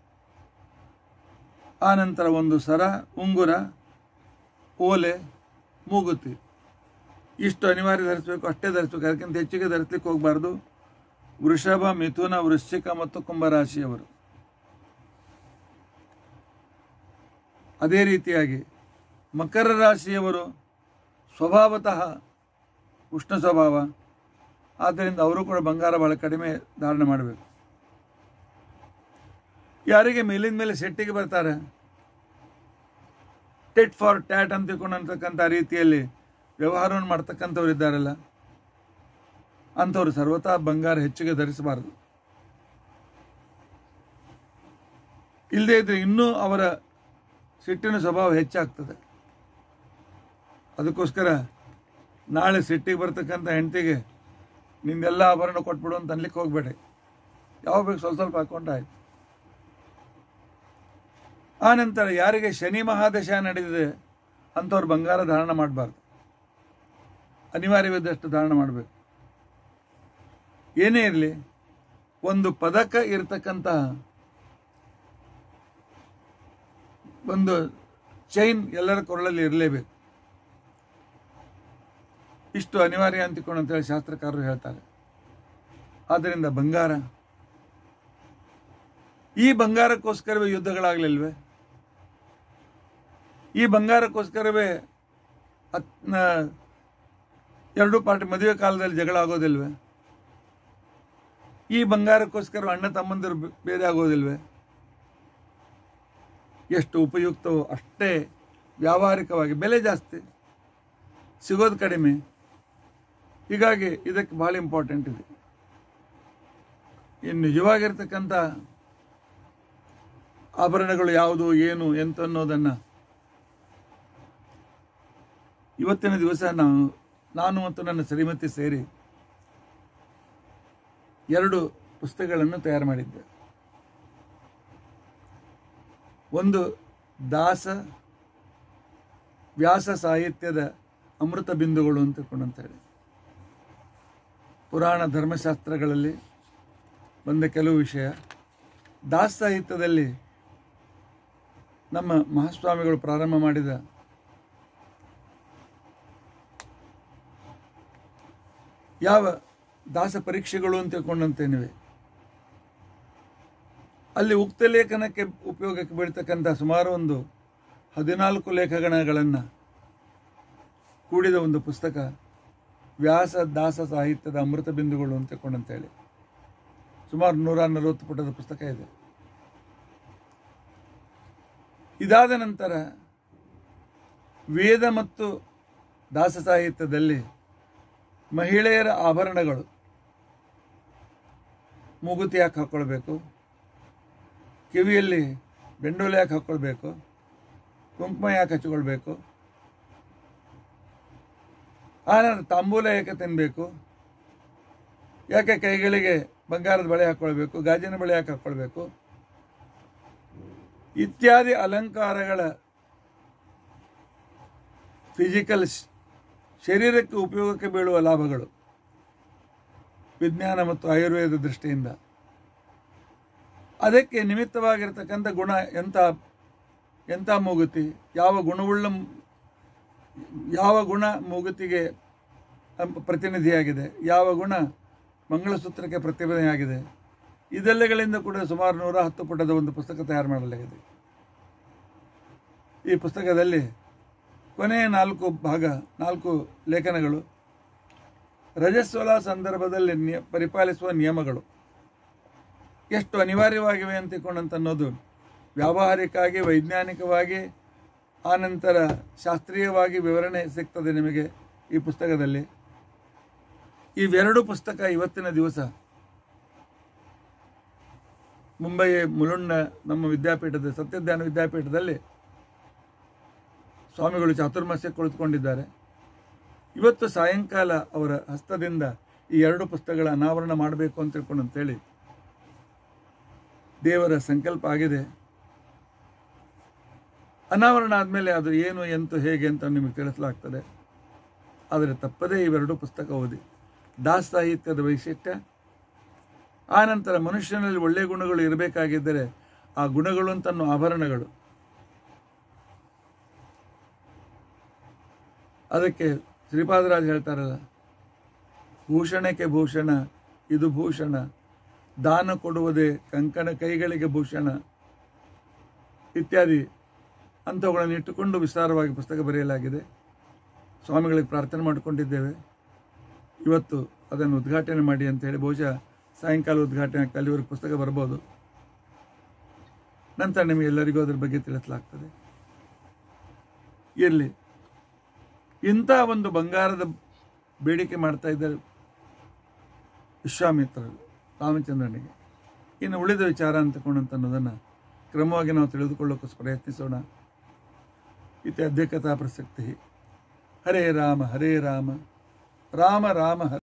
ಆನಂತರ ಒಂದು ಸರ ಉಂಗುರ ಓಲೆ ಮೂಗುತಿ ಇಷ್ಟು ಅನಿವಾರ್ಯ ಧರಿಸಬೇಕು ಅಷ್ಟೇ ಧರಿಸಬೇಕು ಅದಕ್ಕಿಂತ ಹೆಚ್ಚಿಗೆ ಧರಿಸ್ಲಿಕ್ಕೆ ಹೋಗಬಾರ್ದು ವೃಷಭ ಮಿಥುನ ವೃಶ್ಚಿಕ ಮತ್ತು ಕುಂಭರಾಶಿಯವರು ಅದೇ ರೀತಿಯಾಗಿ ಮಕರ ರಾಶಿಯವರು ಸ್ವಭಾವತಃ ಉಷ್ಣ ಸ್ವಭಾವ ಆದ್ದರಿಂದ ಅವರು ಕೂಡ ಬಂಗಾರ ಬಹಳ ಕಡಿಮೆ ಧಾರಣೆ ಮಾಡಬೇಕು ಯಾರಿಗೆ ಮೇಲಿನ ಮೇಲೆ ಸೆಟ್ಟಿಗೆ ಬರ್ತಾರೆ ಟೆಟ್ ಫಾರ್ ಟ್ಯಾಟ್ ಅಂತ ತಿಳ್ಕೊಂಡಂತಕ್ಕಂಥ ರೀತಿಯಲ್ಲಿ ವ್ಯವಹಾರವನ್ನು ಮಾಡ್ತಕ್ಕಂಥವ್ರು ಇದ್ದಾರಲ್ಲ ಅಂಥವ್ರು ಸರ್ವತಾ ಬಂಗಾರ ಹೆಚ್ಚಿಗೆ ಧರಿಸಬಾರದು ಇಲ್ಲದೇ ಇದ್ರೆ ಇನ್ನೂ ಅವರ ಸಿಟ್ಟಿನ ಸ್ವಭಾವ ಹೆಚ್ಚಾಗ್ತದೆ ಅದಕ್ಕೋಸ್ಕರ ನಾಳೆ ಸಿಟ್ಟಿಗೆ ಬರ್ತಕ್ಕಂಥ ಹೆಂಡತಿಗೆ ನಿಂದೆಲ್ಲ ಆಭರಣ ಕೊಟ್ಬಿಡು ಅಂತ ಅನ್ಲಿಕ್ಕೆ ಹೋಗ್ಬೇಡಿ ಯಾವ ಬೇಕು ಸ್ವಲ್ಪ ಸ್ವಲ್ಪ ಹಾಕೊಂಡ್ರೆ ಆಯ್ತು ಆ ನಂತರ ಯಾರಿಗೆ ಶನಿ ಮಹಾದಶ ನಡೆದಿದೆ ಅಂಥವ್ರು ಬಂಗಾರ ಧಾರಣ ಮಾಡಬಾರ್ದು ಅನಿವಾರ್ಯವಿದ್ದಷ್ಟು ಧಾರಣ ಮಾಡಬೇಕು ಏನೇ ಇರಲಿ ಒಂದು ಪದಕ ಇರತಕ್ಕಂತಹ ಒಂದು ಚೈನ್ ಎಲ್ಲರ ಕೊರಳಲ್ಲಿ ಇರಲೇಬೇಕು ಇಷ್ಟು ಅನಿವಾರ್ಯ ಅಂತಿಕೊಂಡು ಅಂತೇಳಿ ಶಾಸ್ತ್ರಕಾರರು ಹೇಳ್ತಾರೆ ಆದ್ದರಿಂದ ಬಂಗಾರ ಈ ಬಂಗಾರಕ್ಕೋಸ್ಕರವೇ ಯುದ್ಧಗಳಾಗಲಿಲ್ವೇ ಈ ಬಂಗಾರಕ್ಕೋಸ್ಕರವೇ ಅತ್- ನ- ಎರಡೂ ಪಾರ್ಟಿ ಮದುವೆ ಕಾಲದಲ್ಲಿ ಜಗಳ ಆಗೋದಿಲ್ವೇ ಈ ಬಂಗಾರಕ್ಕೋಸ್ಕರ ಅಣ್ಣ ತಮ್ಮಂದಿರು ಬೆ- ಬೇರೆ ಆಗೋದಿಲ್ವೇ ಎಷ್ಟು ಉಪಯುಕ್ತವೋ ಅಷ್ಟೇ ವ್ಯಾವಹಾರಿಕವಾಗಿ ಬೆಲೆ ಜಾಸ್ತಿ ಸಿಗೋದು ಕಡಿಮೆ ಹೀಗಾಗಿ ಇದಕ್ಕೆ ಭಾಳ ಇಂಪಾರ್ಟೆಂಟ್ ಇದೆ ಇನ್ನು ನಿಜವಾಗಿರ್ತಕ್ಕಂಥ ಆಭರಣಗಳು ಯಾವುದು ಏನು ಎಂತ ಅನ್ನೋದನ್ನು ಇವತ್ತಿನ ದಿವಸ ನಾವು ನಾನು ಮತ್ತು ನನ್ನ ಶ್ರೀಮತಿ ಸೇರಿ ಎರಡು ಪುಸ್ತಕಗಳನ್ನು ತಯಾರು ಮಾಡಿದ್ದೆ ಒಂದು ದಾಸ ವ್ಯಾಸ ಸಾಹಿತ್ಯದ ಅಮೃತ ಬಿಂದುಗಳು ಅಂತ ತಿಳ್ಕೊಂಡು ಹೇಳಿ ಪುರಾಣ ಧರ್ಮಶಾಸ್ತ್ರಗಳಲ್ಲಿ ಬಂದ ಕೆಲವು ವಿಷಯ ದಾಸ ಸಾಹಿತ್ಯದಲ್ಲಿ ನಮ್ಮ ಮಹಾಸ್ವಾಮಿಗಳು ಪ್ರಾರಂಭ ಮಾಡಿದ ಯಾವ ದಾಸ ಪರೀಕ್ಷೆಗಳು ಅಂತ ತಿಳ್ಕೊಂಡಂತೇನಿವೆ ಅಲ್ಲಿ ಉಕ್ತ ಲೇಖನಕ್ಕೆ ಉಪಯೋಗಕ್ಕೆ ಬೀಳ್ತಕ್ಕಂಥ ಸುಮಾರು ಒಂದು ಹದಿನಾಲ್ಕು ಲೇಖನಗಳನ್ನು ಕೂಡಿದ ಒಂದು ಪುಸ್ತಕ ವ್ಯಾಸ ದಾಸ ಸಾಹಿತ್ಯದ ಅಮೃತ ಬಿಂದುಗಳು ಅಂತ ತಿಳ್ಕೊಂಡಂತೇಳಿ ಸುಮಾರು ನೂರ ನಲವತ್ತು ಪುಟದ ಪುಸ್ತಕ ಇದೆ ಇದಾದ ನಂತರ ವೇದ ಮತ್ತು ದಾಸ ಸಾಹಿತ್ಯದಲ್ಲಿ ಮಹಿಳೆಯರ ಆಭರಣಗಳು ಮೂಗುತಿ ಯಾಕೆ ಹಾಕ್ಕೊಳ್ಬೇಕು ಕಿವಿಯಲ್ಲಿ ಬೆಂಡೋಲೆ ಯಾಕೆ ಹಾಕ್ಕೊಳ್ಬೇಕು ಕುಂಕುಮ ಯಾಕೆ ಹಚ್ಕೊಳ್ಬೇಕು ಆನಂತರ ತಾಂಬೂಲ ಯಾಕೆ ತಿನ್ನಬೇಕು ಯಾಕೆ ಕೈಗಳಿಗೆ ಬಂಗಾರದ ಬಳೆ ಹಾಕ್ಕೊಳ್ಬೇಕು ಗಾಜಿನ ಬಳೆ ಯಾಕೆ ಹಾಕ್ಕೊಳ್ಬೇಕು ಇತ್ಯಾದಿ ಅಲಂಕಾರಗಳ ಫಿಸಿಕಲ್ ಶರೀರಕ್ಕೆ ಉಪಯೋಗಕ್ಕೆ ಬೀಳುವ ಲಾಭಗಳು ವಿಜ್ಞಾನ ಮತ್ತು ಆಯುರ್ವೇದ ದೃಷ್ಟಿಯಿಂದ ಅದಕ್ಕೆ ನಿಮಿತ್ತವಾಗಿರ್ತಕ್ಕಂಥ ಗುಣ ಎಂಥ ಎಂಥ ಮೂಗುತಿ ಯಾವ ಗುಣವುಳ್ಳ ಮು- ಯಾವ ಗುಣ ಮೂಗುತಿಗೆ ಅಂ- ಪ್ರತಿನಿಧಿಯಾಗಿದೆ ಯಾವ ಗುಣ ಮಂಗಳಸೂತ್ರಕ್ಕೆ ಪ್ರತಿಭಟನೆಯಾಗಿದೆ ಇದೆಲ್ಲಗಳಿಂದ ಕೂಡ ಸುಮಾರು ನೂರ ಹತ್ತು ಪುಟದ ಒಂದು ಪುಸ್ತಕ ತಯಾರು ಮಾಡಲಾಗಿದೆ ಈ ಪುಸ್ತಕದಲ್ಲಿ ಕೊನೆಯ ನಾಲ್ಕು ಭಾಗ ನಾಲ್ಕು ಲೇಖನಗಳು ರಜಸ್ವಲ ಸಂದರ್ಭದಲ್ಲಿ ನಿಯ ಪರಿಪಾಲಿಸುವ ನಿಯಮಗಳು ಎಷ್ಟು ಅನಿವಾರ್ಯವಾಗಿವೆ ಅಂತ ತಿಳ್ಕೊಂಡಂತ ಅನ್ನೋದು ವ್ಯಾವಹಾರಿಕವಾಗಿ ವೈಜ್ಞಾನಿಕವಾಗಿ ಆನಂತರ ಶಾಸ್ತ್ರೀಯವಾಗಿ ವಿವರಣೆ ಸಿಗ್ತದೆ ನಿಮಗೆ ಈ ಪುಸ್ತಕದಲ್ಲಿ ಇವೆರಡು ಪುಸ್ತಕ ಇವತ್ತಿನ ದಿವಸ ಮುಂಬೈ ಮುಲುಂಡ ನಮ್ಮ ವಿದ್ಯಾಪೀಠದ ಸತ್ಯಜ್ಞಾನ ವಿದ್ಯಾಪೀಠದಲ್ಲಿ ಸ್ವಾಮಿಗಳು ಚಾತುರ್ಮಾಸ್ಯ ಕುಳಿತುಕೊಂಡಿದ್ದಾರೆ ಇವತ್ತು ಸಾಯಂಕಾಲ ಅವರ ಹಸ್ತದಿಂದ ಈ ಎರಡು ಪುಸ್ತಕಗಳ ಅನಾವರಣ ಮಾಡಬೇಕು ಅಂತ ತಿಳ್ಕೊಂಡು ಅಂತೇಳಿ ದೇವರ ಸಂಕಲ್ಪ ಆಗಿದೆ ಅನಾವರಣ ಆದಮೇಲೆ ಅದು ಏನು ಎಂತು ಹೇಗೆ ಅಂತ ನಿಮಗೆ ತಿಳಿಸಲಾಗ್ತದೆ ಆದರೆ ತಪ್ಪದೇ ಇವೆರಡು ಪುಸ್ತಕ ಓದಿ ದಾಸ ಸಾಹಿತ್ಯದ ವೈಶಿಷ್ಟ್ಯ ಆನಂತರ ಮನುಷ್ಯನಲ್ಲಿ ಒಳ್ಳೆಯ ಗುಣಗಳು ಇರಬೇಕಾಗಿದ್ದರೆ ಆ ಗುಣಗಳು ಅಂತ ಅನ್ನೋ ಆಭರಣಗಳು ಅದಕ್ಕೆ ಶ್ರೀಪಾದರಾಜ್ ಹೇಳ್ತಾರಲ್ಲ ಭೂಷಣಕ್ಕೆ ಭೂಷಣ ಇದು ಭೂಷಣ ದಾನ ಕೊಡುವುದೇ ಕಂಕಣ ಕೈಗಳಿಗೆ ಭೂಷಣ ಇತ್ಯಾದಿ ಅಂಥವುಗಳನ್ನು ಇಟ್ಟುಕೊಂಡು ವಿಸ್ತಾರವಾಗಿ ಪುಸ್ತಕ ಬರೆಯಲಾಗಿದೆ ಸ್ವಾಮಿಗಳಿಗೆ ಪ್ರಾರ್ಥನೆ ಮಾಡಿಕೊಂಡಿದ್ದೇವೆ ಇವತ್ತು ಅದನ್ನು ಉದ್ಘಾಟನೆ ಮಾಡಿ ಅಂತ ಹೇಳಿ ಬಹುಶಃ ಸಾಯಂಕಾಲ ಉದ್ಘಾಟನೆ ಆಗ್ತಾ ಅಲ್ಲಿವರೆಗೆ ಪುಸ್ತಕ ಬರ್ಬೋದು ನಂತರ ನಿಮಗೆ ಎಲ್ಲರಿಗೂ ಅದ್ರ ಬಗ್ಗೆ ತಿಳಿಸಲಾಗ್ತದೆ ಇರಲಿ ಇಂಥ ಒಂದು ಬಂಗಾರದ ಬೇಡಿಕೆ ಮಾಡ್ತಾ ಇದ್ದಾರೆ ವಿಶ್ವಾಮಿತ್ರರು ರಾಮಚಂದ್ರನಿಗೆ ಇನ್ನು ಉಳಿದ ವಿಚಾರ ಅಂತಕೊಂಡಂತ ಅನ್ನೋದನ್ನು ಕ್ರಮವಾಗಿ ನಾವು ತಿಳಿದುಕೊಳ್ಳೋಕೆ ಪ್ರಯತ್ನಿಸೋಣ ಇತಿ ಅಧ್ಯಕ್ಷತಾ ಪ್ರಸಕ್ತಿ ಹರೇ ರಾಮ ಹರೇ ರಾಮ ರಾಮ ರಾಮ ಹರೇ